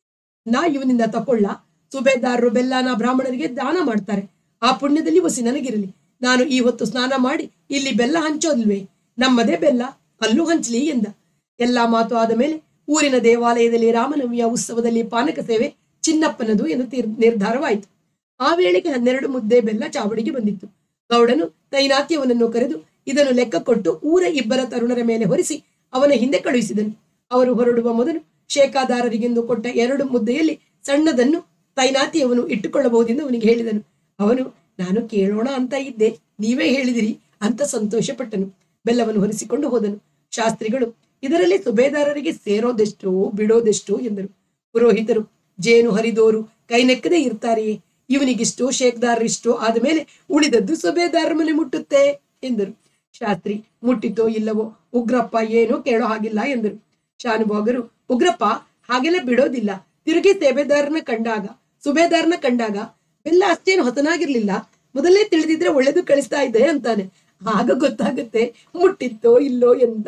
ನಾ ಇವನಿಂದ ತಕೊಳ್ಳ ಸುಬೇದಾರರು ಬೆಲ್ಲನ ಬ್ರಾಹ್ಮಣರಿಗೆ ದಾನ ಮಾಡ್ತಾರೆ ಆ ಪುಣ್ಯದಲ್ಲಿ ಒಸಿ ನನಗಿರಲಿ ನಾನು ಈ ಹೊತ್ತು ಸ್ನಾನ ಮಾಡಿ ಇಲ್ಲಿ ಬೆಲ್ಲ ಹಂಚೋದಿಲ್ವೇ ನಮ್ಮದೇ ಬೆಲ್ಲ ಅಲ್ಲೂ ಹಂಚಲಿ ಎಂದ ಎಲ್ಲಾ ಮಾತು ಆದ ಮೇಲೆ ಊರಿನ ದೇವಾಲಯದಲ್ಲಿ ರಾಮನವಮಿಯ ಉತ್ಸವದಲ್ಲಿ ಪಾನಕ ಸೇವೆ ಚಿನ್ನಪ್ಪನದು ಎಂದು ತೀರ್ ನಿರ್ಧಾರವಾಯಿತು ಆ ವೇಳೆಗೆ ಹನ್ನೆರಡು ಮುದ್ದೆ ಬೆಲ್ಲ ಚಾವಡಿಗೆ ಬಂದಿತ್ತು ಗೌಡನು ತೈನಾತ್ಯವನನ್ನು ಕರೆದು ಇದನ್ನು ಲೆಕ್ಕ ಕೊಟ್ಟು ಊರ ಇಬ್ಬರ ತರುಣರ ಮೇಲೆ ಹೊರಿಸಿ ಅವನ ಹಿಂದೆ ಕಳುಹಿಸಿದನು ಅವರು ಹೊರಡುವ ಮೊದಲು ಶೇಕಾದಾರರಿಗೆಂದು ಕೊಟ್ಟ ಎರಡು ಮುದ್ದೆಯಲ್ಲಿ ಸಣ್ಣದನ್ನು ತೈನಾತಿಯವನು ಇಟ್ಟುಕೊಳ್ಳಬಹುದೆಂದು ಅವನಿಗೆ ಹೇಳಿದನು ಅವನು ನಾನು ಕೇಳೋಣ ಅಂತ ಇದ್ದೆ ನೀವೇ ಹೇಳಿದಿರಿ ಅಂತ ಸಂತೋಷಪಟ್ಟನು ಬೆಲ್ಲವನ್ನು ಹೊರಿಸಿಕೊಂಡು ಹೋದನು ಶಾಸ್ತ್ರಿಗಳು ಇದರಲ್ಲಿ ಸುಬೇದಾರರಿಗೆ ಸೇರೋದೆಷ್ಟು ಬಿಡೋದೆಷ್ಟು ಎಂದರು ಪುರೋಹಿತರು ಜೇನು ಹರಿದೋರು ಕೈನೆಕ್ಕದೆ ಇರ್ತಾರೆಯೇ ಇವನಿಗಿಷ್ಟು ಶೇಕ್ದಾರರಿಷ್ಟು ಆದಮೇಲೆ ಉಳಿದದ್ದು ಸುಬೇದಾರರ ಮನೆ ಮುಟ್ಟುತ್ತೆ ಎಂದರು ಶಾಸ್ತ್ರಿ ಮುಟ್ಟಿತೋ ಇಲ್ಲವೋ ಉಗ್ರಪ್ಪ ಏನೋ ಕೇಳೋ ಹಾಗಿಲ್ಲ ಎಂದರು ಶಾನುಭೋಗರು ಉಗ್ರಪ್ಪ ಹಾಗೆಲ್ಲ ಬಿಡೋದಿಲ್ಲ ತಿರುಗಿ ಸೇಬೆದಾರನ ಕಂಡಾಗ ಸುಬೇದಾರನ ಕಂಡಾಗ ಬೆಲ್ಲ ಅಷ್ಟೇನು ಹೊಸನಾಗಿರ್ಲಿಲ್ಲ ಮೊದಲೇ ತಿಳಿದಿದ್ರೆ ಒಳ್ಳೇದು ಕಳಿಸ್ತಾ ಇದ್ದೆ ಅಂತಾನೆ ಆಗ ಗೊತ್ತಾಗುತ್ತೆ ಮುಟ್ಟಿತ್ತೋ ಇಲ್ಲೋ ಎಂದ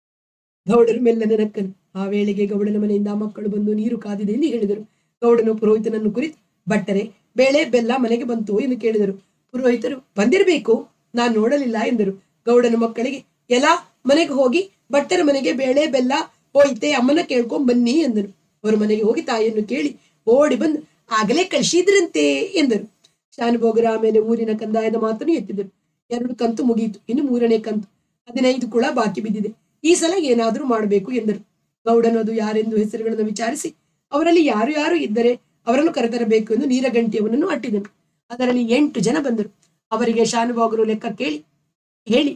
ಗೌಡರು ಮೆಲ್ಲನೆ ನಕ್ಕನು ಆ ವೇಳೆಗೆ ಗೌಡನ ಮನೆಯಿಂದ ಮಕ್ಕಳು ಬಂದು ನೀರು ಕಾದಿದೆ ಎಂದು ಹೇಳಿದರು ಗೌಡನು ಪುರೋಹಿತನನ್ನು ಕುರಿತು ಬಟ್ಟರೆ ಬೇಳೆ ಬೆಲ್ಲ ಮನೆಗೆ ಬಂತು ಎಂದು ಕೇಳಿದರು ಪುರೋಹಿತರು ಬಂದಿರಬೇಕು ನಾನ್ ನೋಡಲಿಲ್ಲ ಎಂದರು ಗೌಡನ ಮಕ್ಕಳಿಗೆ ಎಲ್ಲ ಮನೆಗೆ ಹೋಗಿ ಭಟ್ಟರ ಮನೆಗೆ ಬೇಳೆ ಬೆಲ್ಲ ಹೋಯ್ತೆ ಅಮ್ಮನ ಕೇಳ್ಕೊಂಡ್ ಬನ್ನಿ ಎಂದನು ಅವರ ಮನೆಗೆ ಹೋಗಿ ತಾಯಿಯನ್ನು ಕೇಳಿ ಓಡಿ ಬಂದು ಆಗಲೇ ಕಳಿಸಿದ್ರಂತೆ ಎಂದರು ಶಾನುಭೋಗರ ಆಮೇಲೆ ಊರಿನ ಕಂದಾಯದ ಮಾತನ್ನು ಎತ್ತಿದರು ಎರಡು ಕಂತು ಮುಗಿಯಿತು ಇನ್ನು ಮೂರನೇ ಕಂತು ಹದಿನೈದು ಕುಳ ಬಾಕಿ ಬಿದ್ದಿದೆ ಈ ಸಲ ಏನಾದರೂ ಮಾಡಬೇಕು ಎಂದರು ಗೌಡನು ಅದು ಯಾರೆಂದು ಹೆಸರುಗಳನ್ನು ವಿಚಾರಿಸಿ ಅವರಲ್ಲಿ ಯಾರು ಯಾರು ಇದ್ದರೆ ಅವರನ್ನು ಕರೆತರಬೇಕು ಎಂದು ನೀರಗಂಟಿಯವನನ್ನು ಅಟ್ಟಿದನು ಅದರಲ್ಲಿ ಎಂಟು ಜನ ಬಂದರು ಅವರಿಗೆ ಶಾನುಭೋಗರು ಲೆಕ್ಕ ಕೇಳಿ ಹೇಳಿ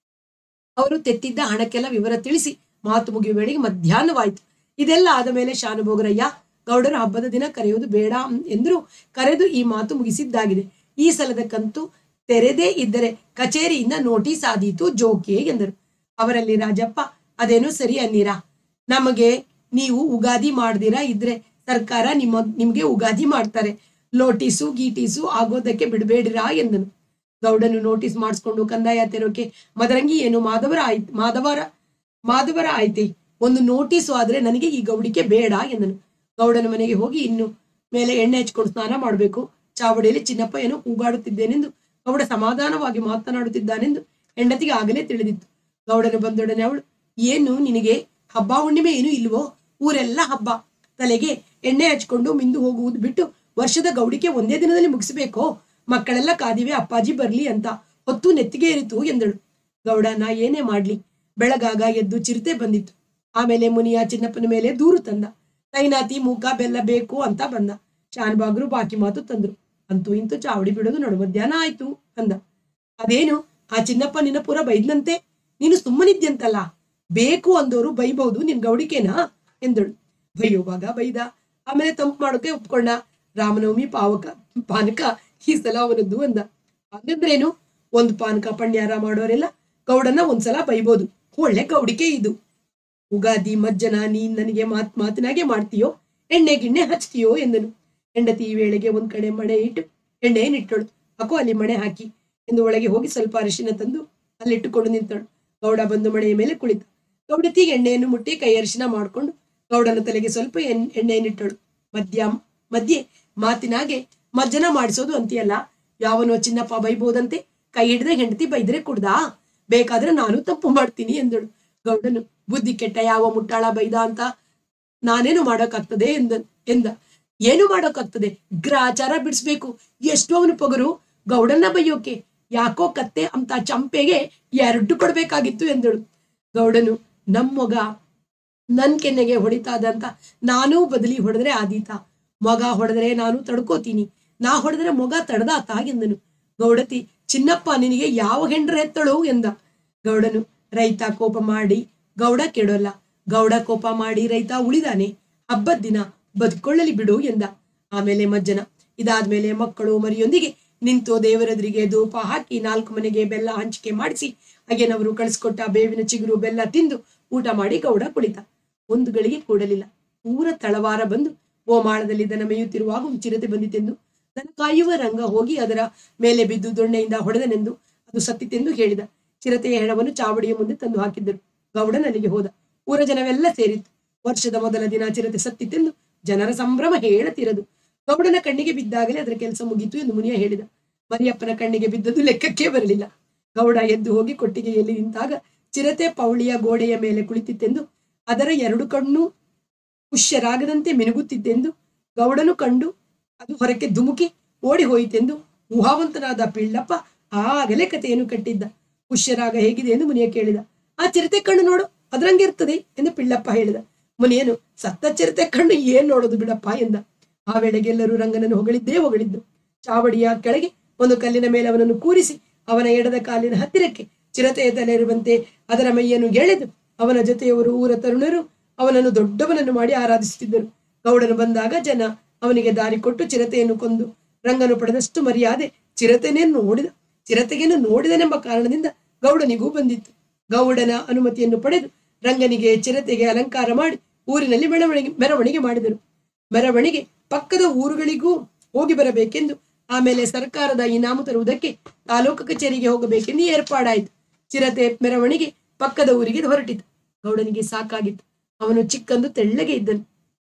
ಅವರು ತೆತ್ತಿದ್ದ ಹಣಕ್ಕೆಲ್ಲ ವಿವರ ತಿಳಿಸಿ ಮಾತು ಮುಗಿಯುವ ವೇಳೆಗೆ ಮಧ್ಯಾಹ್ನವಾಯಿತು ಇದೆಲ್ಲ ಆದ ಮೇಲೆ ಶಾನುಭೋಗರಯ್ಯ ಗೌಡರು ಹಬ್ಬದ ದಿನ ಕರೆಯುವುದು ಬೇಡ ಎಂದರೂ ಕರೆದು ಈ ಮಾತು ಮುಗಿಸಿದ್ದಾಗಿದೆ ಈ ಸಲದ ಕಂತು ತೆರೆದೇ ಇದ್ದರೆ ಕಚೇರಿಯಿಂದ ನೋಟಿಸ್ ಆದೀತು ಜೋಕೆ ಎಂದರು ಅವರಲ್ಲಿ ರಾಜಪ್ಪ ಅದೇನೋ ಸರಿ ಅನ್ನೀರಾ ನಮಗೆ ನೀವು ಉಗಾದಿ ಮಾಡ್ದಿರಾ ಇದ್ರೆ ಸರ್ಕಾರ ನಿಮ್ಮ ನಿಮ್ಗೆ ಉಗಾದಿ ಮಾಡ್ತಾರೆ ಲೋಟೀಸು ಗೀಟೀಸು ಆಗೋದಕ್ಕೆ ಬಿಡಬೇಡಿರಾ ಎಂದನು ಗೌಡನು ನೋಟಿಸ್ ಮಾಡಿಸ್ಕೊಂಡು ಕಂದಾಯ ತೆರೋಕೆ ಮದರಂಗಿ ಏನು ಮಾಧವರ ಆಯ್ತು ಮಾಧವರ ಮಾಧವರ ಆಯ್ತೆ ಒಂದು ನೋಟಿಸು ಆದ್ರೆ ನನಗೆ ಈ ಗೌಡಿಕೆ ಬೇಡ ಎಂದನು ಗೌಡನ ಮನೆಗೆ ಹೋಗಿ ಇನ್ನು ಮೇಲೆ ಎಣ್ಣೆ ಹಚ್ಕೊಂಡು ಸ್ನಾನ ಮಾಡಬೇಕು ಚಾವಡಿಯಲ್ಲಿ ಚಿನ್ನಪ್ಪ ಏನೋ ಕೂಗಾಡುತ್ತಿದ್ದೇನೆಂದು ಗೌಡ ಸಮಾಧಾನವಾಗಿ ಮಾತನಾಡುತ್ತಿದ್ದಾನೆಂದು ಹೆಂಡತಿಗೆ ಆಗಲೇ ತಿಳಿದಿತ್ತು ಗೌಡನು ಬಂದೊಡನೆ ಅವಳು ಏನು ನಿನಗೆ ಹಬ್ಬ ಹುಣ್ಣಿಮೆ ಏನು ಇಲ್ವೋ ಊರೆಲ್ಲ ಹಬ್ಬ ತಲೆಗೆ ಎಣ್ಣೆ ಹಚ್ಕೊಂಡು ಮಿಂದು ಹೋಗುವುದು ಬಿಟ್ಟು ವರ್ಷದ ಗೌಡಿಕೆ ಒಂದೇ ದಿನದಲ್ಲಿ ಮುಗಿಸಬೇಕೋ ಮಕ್ಕಳೆಲ್ಲ ಕಾದಿವೆ ಅಪ್ಪಾಜಿ ಬರ್ಲಿ ಅಂತ ಹೊತ್ತು ನೆತ್ತಿಗೆ ಏರಿತು ಎಂದಳು ಗೌಡ ನಾ ಏನೇ ಮಾಡ್ಲಿ ಬೆಳಗಾಗ ಎದ್ದು ಚಿರತೆ ಬಂದಿತ್ತು ಆಮೇಲೆ ಮುನಿಯ ಚಿನ್ನಪ್ಪನ ಮೇಲೆ ದೂರು ತಂದ ತೈನಾತಿ ಮೂಕ ಬೆಲ್ಲ ಬೇಕು ಅಂತ ಬಂದ ಶಾನ್ಬಾಗ್ರು ಬಾಕಿ ಮಾತು ತಂದ್ರು ಅಂತೂ ಇಂತೂ ಚಾವಡಿ ಬಿಡೋದು ನಡು ಮಧ್ಯಾಹ್ನ ಆಯ್ತು ಅಂದ ಅದೇನು ಆ ಚಿನ್ನಪ್ಪ ನಿನ್ನ ಪುರ ಬೈದ್ನಂತೆ ನೀನು ಸುಮ್ಮನಿದ್ಯಂತಲ್ಲ ಬೇಕು ಅಂದೋರು ಬೈಬಹುದು ನಿನ್ ಗೌಡಿಕೆನಾ ಎಂದಳು ಬೈಯುವಾಗ ಬೈದ ಆಮೇಲೆ ತಂಪು ಮಾಡೋಕೆ ಒಪ್ಕೊಂಡ ರಾಮನವಮಿ ಪಾವಕ ಪಾನಕ ಈ ಸಲ ಅವನದ್ದು ಅಂದ ಹಾಗಂದ್ರೇನು ಒಂದು ಪಾನಕ ಪಣ್ಯಾರ ಮಾಡೋರೆಲ್ಲ ಗೌಡನ್ನ ಒಂದ್ಸಲ ಬೈಬೋದು ಒಳ್ಳೆ ಗೌಡಿಕೆ ಇದು ಉಗಾದಿ ಮಜ್ಜನ ನೀನ್ ನನಗೆ ಮಾತ್ ಮಾತಿನಾಗೆ ಮಾಡ್ತೀಯೋ ಎಣ್ಣೆ ಗಿಣ್ಣೆ ಹಚ್ತೀಯೋ ಎಂದನು ಹೆಂಡತಿ ಈ ವೇಳೆಗೆ ಒಂದ್ ಕಡೆ ಮಣೆ ಇಟ್ಟು ಎಣ್ಣೆ ನಿಟ್ಟಳು ಹಾಕೋ ಅಲ್ಲಿ ಮಣೆ ಹಾಕಿ ಎಂದು ಒಳಗೆ ಹೋಗಿ ಸ್ವಲ್ಪ ಅರಿಶಿನ ತಂದು ಅಲ್ಲಿಟ್ಟುಕೊಂಡು ನಿಂತಳು ಗೌಡ ಬಂದು ಮಣೆಯ ಮೇಲೆ ಕುಳಿತ ಗೌಡತಿಗೆ ಎಣ್ಣೆಯನ್ನು ಮುಟ್ಟಿ ಕೈ ಅರಿಶಿನ ಮಾಡ್ಕೊಂಡು ಗೌಡನ ತಲೆಗೆ ಸ್ವಲ್ಪ ಎಣ್- ಎಣ್ಣೆಯನ್ನಿಟ್ಟಳು ಮಧ್ಯ ಮಧ್ಯೆ ಮಾತಿನಾಗೆ ಮಜ್ಜನ ಮಾಡಿಸೋದು ಅಂತೀಯಲ್ಲ ಯಾವನೋ ಚಿನ್ನಪ್ಪ ಬೈಬೋದಂತೆ ಕೈ ಹಿಡಿದ್ರೆ ಹೆಂಡತಿ ಬೈದ್ರೆ ಕುಡ್ದಾ ಬೇಕಾದ್ರೆ ನಾನು ತಪ್ಪು ಮಾಡ್ತೀನಿ ಎಂದಳು ಗೌಡನು ಬುದ್ಧಿ ಕೆಟ್ಟ ಯಾವ ಮುಟ್ಟಾಳ ಬೈದ ಅಂತ ನಾನೇನು ಮಾಡೋಕ್ಕಾಗ್ತದೆ ಎಂದ ಎಂದ ಏನು ಮಾಡೋಕ್ಕಾಗ್ತದೆ ಗ್ರಾಚಾರ ಬಿಡಿಸ್ಬೇಕು ಎಷ್ಟು ಅವನು ಪೊಗರು ಗೌಡನ್ನ ಬೈಯೋಕೆ ಯಾಕೋ ಕತ್ತೆ ಅಂತ ಚಂಪೆಗೆ ಎರಡು ಕೊಡ್ಬೇಕಾಗಿತ್ತು ಎಂದಳು ಗೌಡನು ನಮ್ಮೊಗ ನನ್ ಕೆನ್ನೆಗೆ ಹೊಡಿತಾದಂತ ನಾನೂ ಬದಲಿ ಹೊಡೆದ್ರೆ ಆದೀತ ಮಗ ಹೊಡೆದ್ರೆ ನಾನು ತಡ್ಕೋತೀನಿ ನಾ ಹೊಡೆದ್ರೆ ಮೊಗ ತಡ್ದಾತ ಎಂದನು ಗೌಡತಿ ಚಿನ್ನಪ್ಪ ನಿನಗೆ ಯಾವ ಹೆಂಡ್ರ ಎತ್ತಳು ಎಂದ ಗೌಡನು ರೈತ ಕೋಪ ಮಾಡಿ ಗೌಡ ಕೆಡೋಲ್ಲ ಗೌಡ ಕೋಪ ಮಾಡಿ ರೈತ ಉಳಿದಾನೆ ಹಬ್ಬದ ದಿನ ಬದುಕೊಳ್ಳಲಿ ಬಿಡು ಎಂದ ಆಮೇಲೆ ಮಜ್ಜನ ಇದಾದ್ಮೇಲೆ ಮಕ್ಕಳು ಮರಿಯೊಂದಿಗೆ ನಿಂತು ದೇವರೆದುರಿಗೆ ಧೂಪ ಹಾಕಿ ನಾಲ್ಕು ಮನೆಗೆ ಬೆಲ್ಲ ಹಂಚಿಕೆ ಮಾಡಿಸಿ ಅಯ್ಯನವರು ಕಳಿಸ್ಕೊಟ್ಟ ಬೇವಿನ ಚಿಗುರು ಬೆಲ್ಲ ತಿಂದು ಊಟ ಮಾಡಿ ಗೌಡ ಕುಳಿತ ಒಂದು ಗಳಿಗೆ ಕೂಡಲಿಲ್ಲ ಊರ ತಳವಾರ ಬಂದು ಗೋಮಾಳದಲ್ಲಿ ದನ ಮೇಯುತ್ತಿರುವಾಗ ಒಂದು ಚಿರತೆ ಬಂದಿತೆಂದು ದನ ಕಾಯುವ ರಂಗ ಹೋಗಿ ಅದರ ಮೇಲೆ ಬಿದ್ದು ದೊಣ್ಣೆಯಿಂದ ಹೊಡೆದನೆಂದು ಅದು ಸತ್ತಿತೆಂದು ಹೇಳಿದ ಚಿರತೆಯ ಹೆಣವನ್ನು ಚಾವಡಿಯ ಮುಂದೆ ತಂದು ಹಾಕಿದ್ದರು ಗೌಡನ ಅಲ್ಲಿಗೆ ಹೋದ ಊರ ಜನವೆಲ್ಲ ಸೇರಿತ್ತು ವರ್ಷದ ಮೊದಲ ದಿನ ಚಿರತೆ ಸತ್ತಿತೆಂದು ಜನರ ಸಂಭ್ರಮ ಹೇಳತಿರದು ಗೌಡನ ಕಣ್ಣಿಗೆ ಬಿದ್ದಾಗಲೇ ಅದರ ಕೆಲಸ ಮುಗೀತು ಎಂದು ಮುನಿಯ ಹೇಳಿದ ಮರಿಯಪ್ಪನ ಕಣ್ಣಿಗೆ ಬಿದ್ದದ್ದು ಲೆಕ್ಕಕ್ಕೆ ಬರಲಿಲ್ಲ ಗೌಡ ಎದ್ದು ಹೋಗಿ ಕೊಟ್ಟಿಗೆಯಲ್ಲಿ ನಿಂತಾಗ ಚಿರತೆ ಪೌಳಿಯ ಗೋಡೆಯ ಮೇಲೆ ಕುಳಿತಿತ್ತೆಂದು ಅದರ ಎರಡು ಕಣ್ಣು ಪುಷ್ಯರಾಗದಂತೆ ಮಿನುಗುತ್ತಿದ್ದೆಂದು ಗೌಡನು ಕಂಡು ಅದು ಹೊರಕ್ಕೆ ಧುಮುಕಿ ಓಡಿ ಹೋಯಿತೆಂದು ಊಹಾವಂತನಾದ ಪಿಳ್ಳಪ್ಪ ಆಗಲೇ ಕಥೆಯನ್ನು ಕಟ್ಟಿದ್ದ ಪುಷ್ಯರಾಗ ಹೇಗಿದೆ ಎಂದು ಮುನಿಯ ಕೇಳಿದ ಆ ಚಿರತೆ ಕಣ್ಣು ನೋಡು ಅದ್ರಂಗೆ ಇರ್ತದೆ ಎಂದು ಪಿಳ್ಳಪ್ಪ ಹೇಳಿದ ಮುನಿಯನು ಸತ್ತ ಚಿರತೆ ಕಣ್ಣು ಏನ್ ನೋಡೋದು ಬಿಡಪ್ಪ ಎಂದ ಆ ವೇಳೆಗೆ ಎಲ್ಲರೂ ರಂಗನನ್ನು ಹೊಗಳಿದ್ದೇ ಹೊಗಳಿದ್ದು ಚಾವಡಿಯ ಕೆಳಗೆ ಒಂದು ಕಲ್ಲಿನ ಮೇಲೆ ಅವನನ್ನು ಕೂರಿಸಿ ಅವನ ಎಡದ ಕಾಲಿನ ಹತ್ತಿರಕ್ಕೆ ಚಿರತೆಯ ತಲೆ ಇರುವಂತೆ ಅದರ ಮೈಯನ್ನು ಎಳೆದು ಅವನ ಜೊತೆಯವರು ಊರ ತರುಣರು ಅವನನ್ನು ದೊಡ್ಡವನನ್ನು ಮಾಡಿ ಆರಾಧಿಸುತ್ತಿದ್ದರು ಗೌಡನು ಬಂದಾಗ ಜನ ಅವನಿಗೆ ದಾರಿ ಕೊಟ್ಟು ಚಿರತೆಯನ್ನು ಕೊಂದು ರಂಗನು ಪಡೆದಷ್ಟು ಮರ್ಯಾದೆ ಚಿರತೆನೇ ನೋಡಿದ ಚಿರತೆಗೆನ್ನು ನೋಡಿದನೆಂಬ ಕಾರಣದಿಂದ ಗೌಡನಿಗೂ ಬಂದಿತ್ತು ಗೌಡನ ಅನುಮತಿಯನ್ನು ಪಡೆದು ರಂಗನಿಗೆ ಚಿರತೆಗೆ ಅಲಂಕಾರ ಮಾಡಿ ಊರಿನಲ್ಲಿ ಮೆರವಣಿಗೆ ಮೆರವಣಿಗೆ ಮಾಡಿದರು ಮೆರವಣಿಗೆ ಪಕ್ಕದ ಊರುಗಳಿಗೂ ಹೋಗಿ ಬರಬೇಕೆಂದು ಆಮೇಲೆ ಸರ್ಕಾರದ ಇನಾಮು ತರುವುದಕ್ಕೆ ತಾಲೂಕು ಕಚೇರಿಗೆ ಹೋಗಬೇಕೆಂದು ಏರ್ಪಾಡಾಯಿತು ಚಿರತೆ ಮೆರವಣಿಗೆ ಪಕ್ಕದ ಊರಿಗೆ ಹೊರಟಿತು ಗೌಡನಿಗೆ ಸಾಕಾಗಿತ್ತು ಅವನು ಚಿಕ್ಕಂದು ತೆಳ್ಳಗೆ ಇದ್ದನು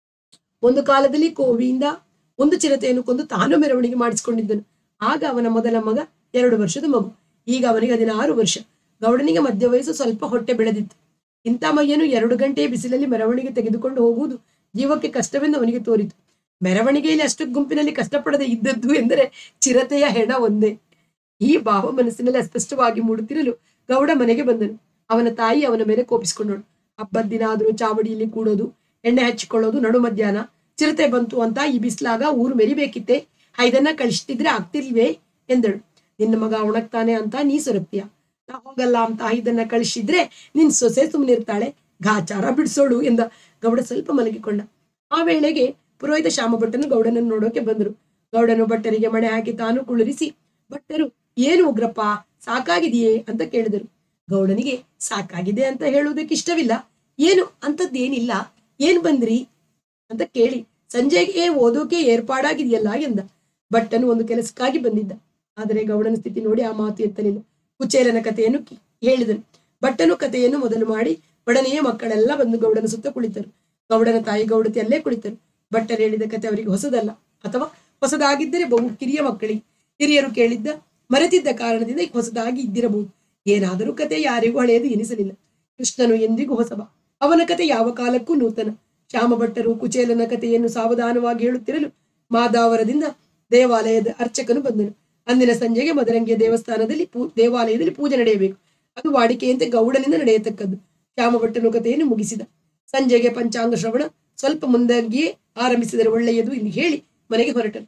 ಒಂದು ಕಾಲದಲ್ಲಿ ಕೋವಿಯಿಂದ ಒಂದು ಚಿರತೆಯನ್ನು ಕೊಂದು ತಾನು ಮೆರವಣಿಗೆ ಮಾಡಿಸಿಕೊಂಡಿದ್ದನು ಆಗ ಅವನ ಮೊದಲ ಮಗ ಎರಡು ವರ್ಷದ ಮಗು ಈಗ ಅವನಿಗೆ ಹದಿನಾರು ವರ್ಷ ಗೌಡನಿಗೆ ಮಧ್ಯ ವಯಸ್ಸು ಸ್ವಲ್ಪ ಹೊಟ್ಟೆ ಬೆಳೆದಿತ್ತು ಇಂಥ ಮೈಯನ್ನು ಎರಡು ಗಂಟೆ ಬಿಸಿಲಲ್ಲಿ ಮೆರವಣಿಗೆ ತೆಗೆದುಕೊಂಡು ಹೋಗುವುದು ಜೀವಕ್ಕೆ ಕಷ್ಟವೆಂದು ಅವನಿಗೆ ತೋರಿತು ಮೆರವಣಿಗೆಯಲ್ಲಿ ಅಷ್ಟು ಗುಂಪಿನಲ್ಲಿ ಕಷ್ಟಪಡದೆ ಇದ್ದದ್ದು ಎಂದರೆ ಚಿರತೆಯ ಹೆಣ ಒಂದೇ ಈ ಭಾವ ಮನಸ್ಸಿನಲ್ಲಿ ಅಸ್ಪಷ್ಟವಾಗಿ ಮೂಡುತ್ತಿರಲು ಗೌಡ ಮನೆಗೆ ಬಂದನು ಅವನ ತಾಯಿ ಅವನ ಮೇಲೆ ಕೋಪಿಸಿಕೊಂಡಳು ಹಬ್ಬದ ದಿನ ಆದರೂ ಚಾವಡಿಯಲ್ಲಿ ಕೂಡೋದು ಎಣ್ಣೆ ಹಚ್ಚಿಕೊಳ್ಳೋದು ನಡು ಮಧ್ಯಾಹ್ನ ಚಿರತೆ ಬಂತು ಅಂತ ಈ ಬಿಸ್ಲಾಗ ಊರು ಮೆರಿಬೇಕಿತ್ತೆ ಐದನ್ನ ಕಳಿಸ್ತಿದ್ರೆ ಆಗ್ತಿಲ್ವೇ ಎಂದಳು ನಿನ್ನ ಮಗ ಉಣಕ್ತಾನೆ ಅಂತ ನೀ ಸೊರಪ್ತೀಯ ನಾ ಹೋಗಲ್ಲ ಅಂತ ಐದನ್ನ ಕಳಿಸಿದ್ರೆ ನಿನ್ ಸೊಸೆ ಸುಮ್ಮನಿರ್ತಾಳೆ ಗಾಚಾರ ಬಿಡಿಸೋಳು ಎಂದ ಗೌಡ ಸ್ವಲ್ಪ ಮಲಗಿಕೊಂಡ ಆ ವೇಳೆಗೆ ಪುರೋಹಿತ ಶ್ಯಾಮಭಟ್ಟನು ಗೌಡನನ್ನು ನೋಡೋಕೆ ಬಂದರು ಗೌಡನು ಭಟ್ಟರಿಗೆ ಮಣೆ ಹಾಕಿ ತಾನು ಕುಳ್ಳಿರಿಸಿ ಭಟ್ಟರು ಏನು ಉಗ್ರಪ್ಪ ಸಾಕಾಗಿದೆಯೇ ಅಂತ ಕೇಳಿದರು ಗೌಡನಿಗೆ ಸಾಕಾಗಿದೆ ಅಂತ ಹೇಳುವುದಕ್ಕೆ ಇಷ್ಟವಿಲ್ಲ ಏನು ಅಂತದ್ದೇನಿಲ್ಲ ಏನ್ ಬಂದ್ರಿ ಅಂತ ಕೇಳಿ ಸಂಜೆಗೆ ಓದೋಕೆ ಏರ್ಪಾಡಾಗಿದೆಯಲ್ಲ ಎಂದ ಭಟ್ಟನು ಒಂದು ಕೆಲಸಕ್ಕಾಗಿ ಬಂದಿದ್ದ ಆದರೆ ಗೌಡನ ಸ್ಥಿತಿ ನೋಡಿ ಆ ಮಾತು ಎತ್ತಲಿಲ್ಲ ಕುಚೇಲನ ಕಥೆಯನ್ನು ಕಿ- ಹೇಳಿದನು ಭಟ್ಟನು ಕಥೆಯನ್ನು ಮೊದಲು ಮಾಡಿ ಒಡನೆಯೇ ಮಕ್ಕಳೆಲ್ಲ ಬಂದು ಗೌಡನ ಸುತ್ತ ಕುಳಿತರು ಗೌಡನ ತಾಯಿ ಗೌಡತಿ ಅಲ್ಲೇ ಕುಳಿತರು ಭಟ್ಟರು ಹೇಳಿದ ಕಥೆ ಅವರಿಗೆ ಹೊಸದಲ್ಲ ಅಥವಾ ಹೊಸದಾಗಿದ್ದರೆ ಬಹು ಕಿರಿಯ ಮಕ್ಕಳಿಗೆ ಹಿರಿಯರು ಕೇಳಿದ್ದ ಮರೆತಿದ್ದ ಕಾರಣದಿಂದ ಈಗ ಹೊಸದಾಗಿ ಇದ್ದಿರಬಹುದು ಏನಾದರೂ ಕತೆ ಯಾರಿಗೂ ಹಳೆಯದು ಎನಿಸಲಿಲ್ಲ ಕೃಷ್ಣನು ಎಂದಿಗೂ ಹೊಸಬ ಅವನ ಕತೆ ಯಾವ ಕಾಲಕ್ಕೂ ನೂತನ ಶ್ಯಾಮ ಭಟ್ಟರು ಕುಚೇಲನ ಕಥೆಯನ್ನು ಸಾವಧಾನವಾಗಿ ಹೇಳುತ್ತಿರಲು ಮಾದಾವರದಿಂದ ದೇವಾಲಯದ ಅರ್ಚಕನು ಬಂದನು ಅಂದಿನ ಸಂಜೆಗೆ ಮದರಂಗಿಯ ದೇವಸ್ಥಾನದಲ್ಲಿ ಪೂ ದೇವಾಲಯದಲ್ಲಿ ಪೂಜೆ ನಡೆಯಬೇಕು ಅದು ವಾಡಿಕೆಯಂತೆ ಗೌಡನಿಂದ ನಡೆಯತಕ್ಕದ್ದು ಶ್ಯಾಮಭಟ್ಟನು ಕಥೆಯನ್ನು ಮುಗಿಸಿದ ಸಂಜೆಗೆ ಪಂಚಾಂಗ ಶ್ರವಣ ಸ್ವಲ್ಪ ಮುಂದಾಗಿಯೇ ಆರಂಭಿಸಿದರೆ ಒಳ್ಳೆಯದು ಎಂದು ಹೇಳಿ ಮನೆಗೆ ಹೊರಟನು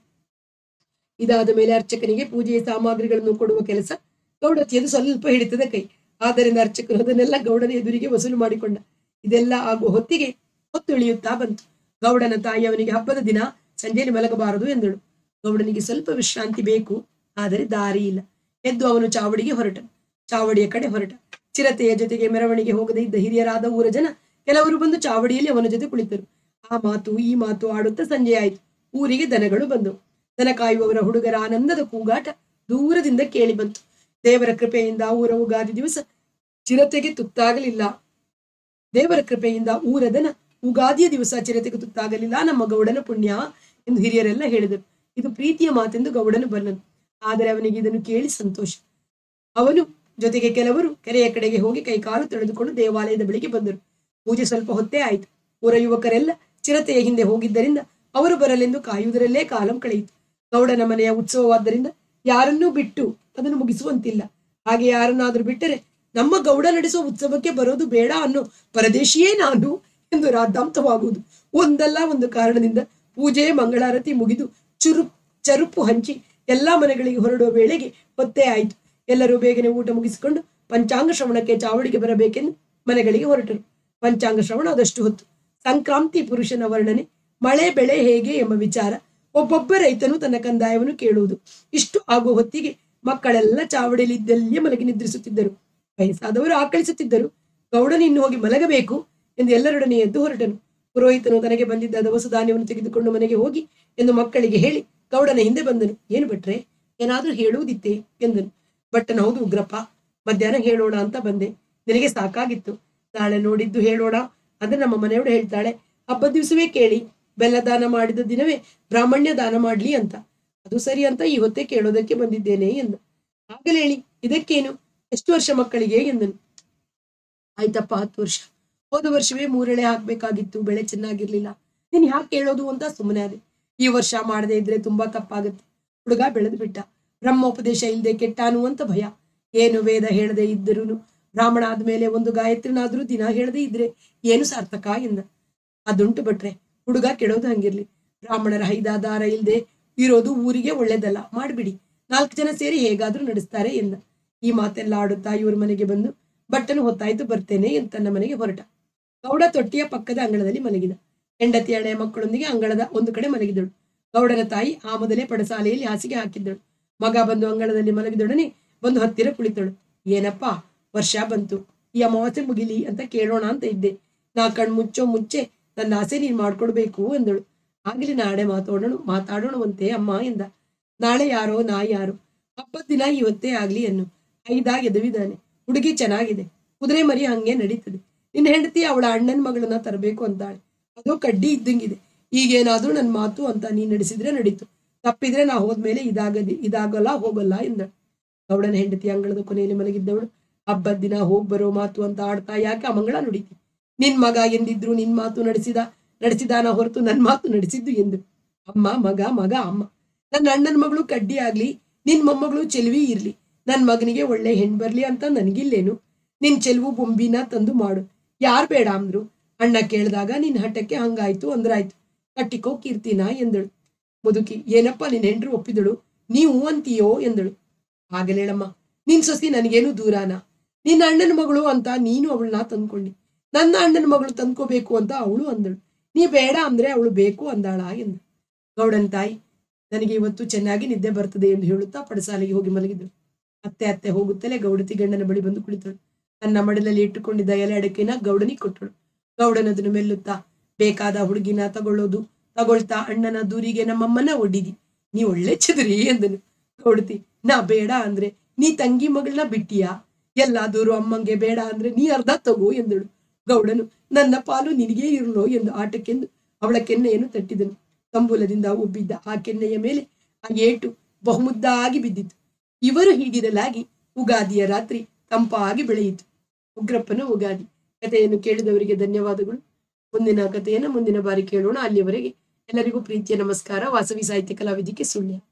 ಇದಾದ ಮೇಲೆ ಅರ್ಚಕನಿಗೆ ಪೂಜೆಯ ಸಾಮಗ್ರಿಗಳನ್ನು ಕೊಡುವ ಕೆಲಸ ಗೌಡತಿಯದು ಸ್ವಲ್ಪ ಹಿಡಿತದ ಕೈ ಆದ್ದರಿಂದ ಅರ್ಚಕನು ಅದನ್ನೆಲ್ಲ ಗೌಡನ ಎದುರಿಗೆ ವಸೂಲು ಮಾಡಿಕೊಂಡ ಇದೆಲ್ಲ ಆಗುವ ಹೊತ್ತಿಗೆ ಹೊತ್ತು ಇಳಿಯುತ್ತಾ ಬಂತು ಗೌಡನ ತಾಯಿ ಅವನಿಗೆ ಹಬ್ಬದ ದಿನ ಸಂಜೆಯಲ್ಲಿ ಮಲಗಬಾರದು ಎಂದಳು ಗೌಡನಿಗೆ ಸ್ವಲ್ಪ ವಿಶ್ರಾಂತಿ ಬೇಕು ಆದರೆ ದಾರಿ ಇಲ್ಲ ಎದ್ದು ಅವನು ಚಾವಡಿಗೆ ಹೊರಟನು ಚಾವಡಿಯ ಕಡೆ ಹೊರಟ ಚಿರತೆಯ ಜೊತೆಗೆ ಮೆರವಣಿಗೆ ಹೋಗದೇ ಇದ್ದ ಹಿರಿಯರಾದ ಊರ ಜನ ಕೆಲವರು ಬಂದು ಚಾವಡಿಯಲ್ಲಿ ಅವನ ಜೊತೆ ಕುಳಿತರು ಆ ಮಾತು ಈ ಮಾತು ಆಡುತ್ತಾ ಸಂಜೆ ಆಯಿತು ಊರಿಗೆ ದನಗಳು ಬಂದವು ದನ ಕಾಯುವವರ ಹುಡುಗರ ಆನಂದದ ಕೂಗಾಟ ದೂರದಿಂದ ಕೇಳಿ ಬಂತು ದೇವರ ಕೃಪೆಯಿಂದ ಊರ ಉಗಾದಿ ದಿವಸ ಚಿರತೆಗೆ ತುತ್ತಾಗಲಿಲ್ಲ ದೇವರ ಕೃಪೆಯಿಂದ ಊರ ದನ ಉಗಾದಿಯ ದಿವಸ ಚಿರತೆಗೆ ತುತ್ತಾಗಲಿಲ್ಲ ನಮ್ಮ ಗೌಡನ ಪುಣ್ಯ ಎಂದು ಹಿರಿಯರೆಲ್ಲ ಹೇಳಿದರು ಇದು ಪ್ರೀತಿಯ ಮಾತೆಂದು ಗೌಡನು ಬಲ್ಲನು ಆದರೆ ಅವನಿಗೆ ಇದನ್ನು ಕೇಳಿ ಸಂತೋಷ ಅವನು ಜೊತೆಗೆ ಕೆಲವರು ಕೆರೆಯ ಕಡೆಗೆ ಹೋಗಿ ಕೈಕಾಲು ತೊಳೆದುಕೊಂಡು ದೇವಾಲಯದ ಬಳಿಗೆ ಬಂದರು ಪೂಜೆ ಸ್ವಲ್ಪ ಹೊತ್ತೇ ಆಯಿತು ಊರ ಯುವಕರೆಲ್ಲ ಚಿರತೆಯ ಹಿಂದೆ ಹೋಗಿದ್ದರಿಂದ ಅವರು ಬರಲೆಂದು ಕಾಯುವುದರಲ್ಲೇ ಕಾಲಂ ಕಳೆಯಿತು ಗೌಡನ ಮನೆಯ ಉತ್ಸವವಾದ್ದರಿಂದ ಯಾರನ್ನೂ ಬಿಟ್ಟು ಅದನ್ನು ಮುಗಿಸುವಂತಿಲ್ಲ ಹಾಗೆ ಯಾರನ್ನಾದ್ರೂ ಬಿಟ್ಟರೆ ನಮ್ಮ ಗೌಡ ನಡೆಸುವ ಉತ್ಸವಕ್ಕೆ ಬರೋದು ಬೇಡ ಅನ್ನೋ ಪರದೇಶಿಯೇ ನಾನು ಎಂದು ರಾದ್ದಾಂತವಾಗುವುದು ಒಂದಲ್ಲ ಒಂದು ಕಾರಣದಿಂದ ಪೂಜೆ ಮಂಗಳಾರತಿ ಮುಗಿದು ಚುರು ಚರುಪು ಹಂಚಿ ಎಲ್ಲಾ ಮನೆಗಳಿಗೆ ಹೊರಡುವ ವೇಳೆಗೆ ಹೊತ್ತೇ ಆಯಿತು ಎಲ್ಲರೂ ಬೇಗನೆ ಊಟ ಮುಗಿಸಿಕೊಂಡು ಪಂಚಾಂಗ ಶ್ರವಣಕ್ಕೆ ಚಾವಡಿಗೆ ಬರಬೇಕೆಂದು ಮನೆಗಳಿಗೆ ಹೊರಟರು ಪಂಚಾಂಗ ಶ್ರವಣ ಅದಷ್ಟು ಹೊತ್ತು ಸಂಕ್ರಾಂತಿ ಪುರುಷನ ವರ್ಣನೆ ಮಳೆ ಬೆಳೆ ಹೇಗೆ ಎಂಬ ವಿಚಾರ ಒಬ್ಬೊಬ್ಬ ರೈತನು ತನ್ನ ಕಂದಾಯವನ್ನು ಕೇಳುವುದು ಇಷ್ಟು ಆಗುವ ಹೊತ್ತಿಗೆ ಮಕ್ಕಳೆಲ್ಲ ಚಾವಡಿಯಲ್ಲಿ ಇದ್ದಲ್ಲಿಯೇ ಮಲಗಿ ನಿದ್ರಿಸುತ್ತಿದ್ದರು ವಯಸ್ಸಾದವರು ಆಕಳಿಸುತ್ತಿದ್ದರು ಗೌಡನು ಇನ್ನು ಹೋಗಿ ಮಲಗಬೇಕು ಎಂದು ಎಲ್ಲರೊಡನೆ ಎದ್ದು ಹೊರಟನು ಪುರೋಹಿತನು ತನಗೆ ಬಂದಿದ್ದ ದವಸ ಧಾನ್ಯವನ್ನು ತೆಗೆದುಕೊಂಡು ಮನೆಗೆ ಹೋಗಿ ಎಂದು ಮಕ್ಕಳಿಗೆ ಹೇಳಿ ಗೌಡನ ಹಿಂದೆ ಬಂದನು ಏನು ಭಟ್ರೆ ಏನಾದ್ರೂ ಹೇಳುವುದಿತ್ತೆ ಎಂದನು ಭಟ್ಟನ ಹೌದು ಉಗ್ರಪ್ಪ ಮಧ್ಯಾಹ್ನ ಹೇಳೋಣ ಅಂತ ಬಂದೆ ನಿನಗೆ ಸಾಕಾಗಿತ್ತು ನಾಳೆ ನೋಡಿದ್ದು ಹೇಳೋಣ ಅಂದ್ರೆ ನಮ್ಮ ಮನೆಯವಳು ಹೇಳ್ತಾಳೆ ಹಬ್ಬದ ದಿವಸವೇ ಕೇಳಿ ಬೆಲ್ಲ ದಾನ ಮಾಡಿದ ದಿನವೇ ಬ್ರಾಹ್ಮಣ್ಯ ದಾನ ಮಾಡ್ಲಿ ಅಂತ ಅದು ಸರಿ ಅಂತ ಈ ಹೊತ್ತೇ ಕೇಳೋದಕ್ಕೆ ಬಂದಿದ್ದೇನೆ ಎಂದ ಆಗಲೇ ಹೇಳಿ ಇದಕ್ಕೇನು ಎಷ್ಟು ವರ್ಷ ಮಕ್ಕಳಿಗೆ ಎಂದನು ಆಯ್ತಪ್ಪ ಹತ್ತು ವರ್ಷ ಹೋದ ವರ್ಷವೇ ಮೂರೆಳೆ ಹಾಕ್ಬೇಕಾಗಿತ್ತು ಬೆಳೆ ಚೆನ್ನಾಗಿರ್ಲಿಲ್ಲ ನೀನ್ ಯಾಕೆ ಕೇಳೋದು ಅಂತ ಸುಮ್ಮನೆ ಅದೇ ಈ ವರ್ಷ ಮಾಡದೇ ಇದ್ರೆ ತುಂಬಾ ತಪ್ಪಾಗುತ್ತೆ ಹುಡುಗ ಬೆಳೆದು ಬಿಟ್ಟ ಬ್ರಹ್ಮೋಪದೇಶ ಇಲ್ಲದೆ ಕೆಟ್ಟಾನು ಅಂತ ಭಯ ಏನು ವೇದ ಹೇಳದೆ ಇದ್ದರೂ ಬ್ರಾಹ್ಮಣ ಆದ್ಮೇಲೆ ಒಂದು ಗಾಯತ್ರಿನಾದ್ರೂ ದಿನ ಹೇಳದೆ ಇದ್ರೆ ಏನು ಸಾರ್ಥಕ ಎಂದ ಅದುಂಟು ಭಟ್ರೆ ಹುಡುಗ ಕೆಡೋದು ಹಂಗಿರ್ಲಿ ಬ್ರಾಹ್ಮಣರ ಹೈದಾದಾರ ಇಲ್ದೆ ಇರೋದು ಊರಿಗೆ ಒಳ್ಳೇದಲ್ಲ ಮಾಡ್ಬಿಡಿ ನಾಲ್ಕು ಜನ ಸೇರಿ ಹೇಗಾದ್ರೂ ನಡೆಸ್ತಾರೆ ಎಂದ ಈ ಮಾತೆಲ್ಲ ಆಡುತ್ತಾ ಇವ್ರ ಮನೆಗೆ ಬಂದು ಬಟ್ಟನು ಹೊತ್ತಾಯ್ತು ಬರ್ತೇನೆ ಎಂದು ತನ್ನ ಮನೆಗೆ ಹೊರಟ ಗೌಡ ತೊಟ್ಟಿಯ ಪಕ್ಕದ ಅಂಗಳದಲ್ಲಿ ಮಲಗಿದ ಹೆಂಡತಿ ಹಳೆಯ ಮಕ್ಕಳೊಂದಿಗೆ ಅಂಗಳದ ಒಂದು ಕಡೆ ಮಲಗಿದಳು ಗೌಡನ ತಾಯಿ ಆ ಮೊದಲೇ ಪಡಸಾಲೆಯಲ್ಲಿ ಹಾಸಿಗೆ ಹಾಕಿದ್ದಳು ಮಗ ಬಂದು ಅಂಗಳದಲ್ಲಿ ಮಲಗಿದೊಡನೆ ಬಂದು ಹತ್ತಿರ ಕುಳಿತಳು ಏನಪ್ಪ ವರ್ಷ ಬಂತು ಈ ಅಮಾವಾಸ್ಯೆ ಮುಗಿಲಿ ಅಂತ ಕೇಳೋಣ ಅಂತ ಇದ್ದೆ ನಾ ಕಣ್ ಮುಚ್ಚೋ ಮುಂಚೆ ನನ್ನ ಆಸೆ ನೀನ್ ಮಾಡ್ಕೊಡ್ಬೇಕು ಎಂದಳು ಆಗಲಿ ನಾಳೆ ಮಾತಾಡೋಣ ಮಾತಾಡೋಣವಂತೆ ಅಮ್ಮ ಎಂದ ನಾಳೆ ಯಾರೋ ನಾ ಯಾರು ಹಬ್ಬದ ದಿನ ಇವತ್ತೇ ಆಗ್ಲಿ ಅನ್ನು ಐದಾಗ ಎದವಿದಾನೆ ಹುಡುಗಿ ಚೆನ್ನಾಗಿದೆ ಕುದುರೆ ಮರಿ ಹಂಗೆ ನಡೀತದೆ ನಿನ್ನ ಹೆಂಡತಿ ಅವಳ ಅಣ್ಣನ ಮಗಳನ್ನ ತರಬೇಕು ಅಂತಾಳೆ ಅದು ಕಡ್ಡಿ ಇದ್ದಂಗಿದೆ ಈಗೇನಾದ್ರೂ ನನ್ನ ಮಾತು ಅಂತ ನೀನ್ ನಡೆಸಿದ್ರೆ ನಡೀತು ತಪ್ಪಿದ್ರೆ ನಾ ಹೋದ್ಮೇಲೆ ಇದಾಗದಿ ಇದಾಗಲ್ಲ ಹೋಗಲ್ಲ ಎಂದ ಗೌಡನ ಹೆಂಡತಿ ಅಂಗಳದ ಕೊನೆಯಲ್ಲಿ ಮಲಗಿದ್ದವಳು ಹಬ್ಬದ ದಿನ ಹೋಗ್ ಬರೋ ಮಾತು ಅಂತ ಆಡ್ತಾ ಯಾಕೆ ಅಮಂಗಳ ನುಡಿತಿ ನಿನ್ ಮಗ ಎಂದಿದ್ರು ನಿನ್ ಮಾತು ನಡೆಸಿದ ನಡೆಸಿದಾನ ಹೊರತು ನನ್ನ ಮಾತು ನಡೆಸಿದ್ದು ಎಂದು ಅಮ್ಮ ಮಗ ಮಗ ಅಮ್ಮ ನನ್ನ ಅಣ್ಣನ ಮಗಳು ಕಡ್ಡಿ ಆಗ್ಲಿ ನಿನ್ ಮೊಮ್ಮಗಳು ಚೆಲುವಿ ಇರ್ಲಿ ನನ್ ಮಗನಿಗೆ ಒಳ್ಳೆ ಹೆಣ್ ಬರ್ಲಿ ಅಂತ ನನಗಿಲ್ಲೇನು ನಿನ್ ಚೆಲುವು ಬೊಂಬಿನ ತಂದು ಮಾಡು ಯಾರ್ ಬೇಡ ಅಂದ್ರು ಅಣ್ಣ ಕೇಳಿದಾಗ ನಿನ್ ಹಠಕ್ಕೆ ಹಂಗಾಯ್ತು ಅಂದ್ರಾಯ್ತು ಕಟ್ಟಿಕೋ ಕೀರ್ತಿನ ಎಂದಳು ಮುದುಕಿ ಏನಪ್ಪ ನಿನ್ ಹೆಂಡ್ರು ಒಪ್ಪಿದಳು ನೀವು ಅಂತೀಯೋ ಎಂದಳು ಆಗಲೇಳಮ್ಮ ನಿನ್ ಸೊಸಿ ನನಗೇನು ದೂರಾನ ನಿನ್ನ ಅಣ್ಣನ ಮಗಳು ಅಂತ ನೀನು ಅವಳನ್ನ ತಂದ್ಕೊಂಡಿ ನನ್ನ ಅಣ್ಣನ ಮಗಳು ತಂದ್ಕೋಬೇಕು ಅಂತ ಅವಳು ಅಂದಳು ನೀ ಬೇಡ ಅಂದ್ರೆ ಅವಳು ಬೇಕು ಅಂದಾಳ ಎಂದ ಗೌಡನ್ ತಾಯಿ ನನಗೆ ಇವತ್ತು ಚೆನ್ನಾಗಿ ನಿದ್ದೆ ಬರ್ತದೆ ಎಂದು ಹೇಳುತ್ತಾ ಪಡಸಾಲೆಗೆ ಹೋಗಿ ಮಲಗಿದಳು ಅತ್ತೆ ಅತ್ತೆ ಹೋಗುತ್ತಲೇ ಗೌಡತಿ ಗಂಡನ ಬಳಿ ಬಂದು ಕುಳಿತಳು ತನ್ನ ಮಡಲಲ್ಲಿ ಇಟ್ಟುಕೊಂಡಿದ್ದ ಎಲೆ ಅಡಕೆನ ಗೌಡನಿಗೆ ಕೊಟ್ಟಳು ಗೌಡನದನ್ನು ಮೆಲ್ಲುತ್ತಾ ಬೇಕಾದ ಹುಡುಗಿನ ತಗೊಳ್ಳೋದು ತಗೊಳ್ತಾ ಅಣ್ಣನ ದೂರಿಗೆ ನಮ್ಮಮ್ಮನ ಒಡ್ಡಿದಿ ನೀ ಒಳ್ಳೆ ಚದುರಿ ಎಂದನು ಗೌಡತಿ ನಾ ಬೇಡ ಅಂದ್ರೆ ನೀ ತಂಗಿ ಮಗಳನ್ನ ಬಿಟ್ಟಿಯಾ ಎಲ್ಲ ದೂರು ಅಮ್ಮಂಗೆ ಬೇಡ ಅಂದ್ರೆ ನೀ ಅರ್ಧ ತಗೋ ಎಂದಳು ಗೌಡನು ನನ್ನ ಪಾಲು ನಿನಗೇ ಇರಲೋ ಎಂದು ಆಟಕ್ಕೆಂದು ಅವಳ ಕೆನ್ನೆಯನ್ನು ತಟ್ಟಿದನು ತಂಬೂಲದಿಂದ ಉಬ್ಬಿದ್ದ ಆ ಕೆನ್ನೆಯ ಮೇಲೆ ಆ ಏಟು ಬಹುಮುದ್ದಾಗಿ ಬಿದ್ದಿತು ಇವರು ಹೀಗಿರಲಾಗಿ ಉಗಾದಿಯ ರಾತ್ರಿ ತಂಪಾಗಿ ಬೆಳೆಯಿತು ಉಗ್ರಪ್ಪನ ಉಗಾದಿ ಕಥೆಯನ್ನು ಕೇಳಿದವರಿಗೆ ಧನ್ಯವಾದಗಳು ಮುಂದಿನ ಕಥೆಯನ್ನು ಮುಂದಿನ ಬಾರಿ ಕೇಳೋಣ ಅಲ್ಲಿಯವರೆಗೆ ಎಲ್ಲರಿಗೂ ಪ್ರೀತಿಯ ನಮಸ್ಕಾರ ವಾಸವಿ ಸಾಹಿತ್ಯ ಕಲಾವಿದಿಕೆ ಸುಳ್ಯ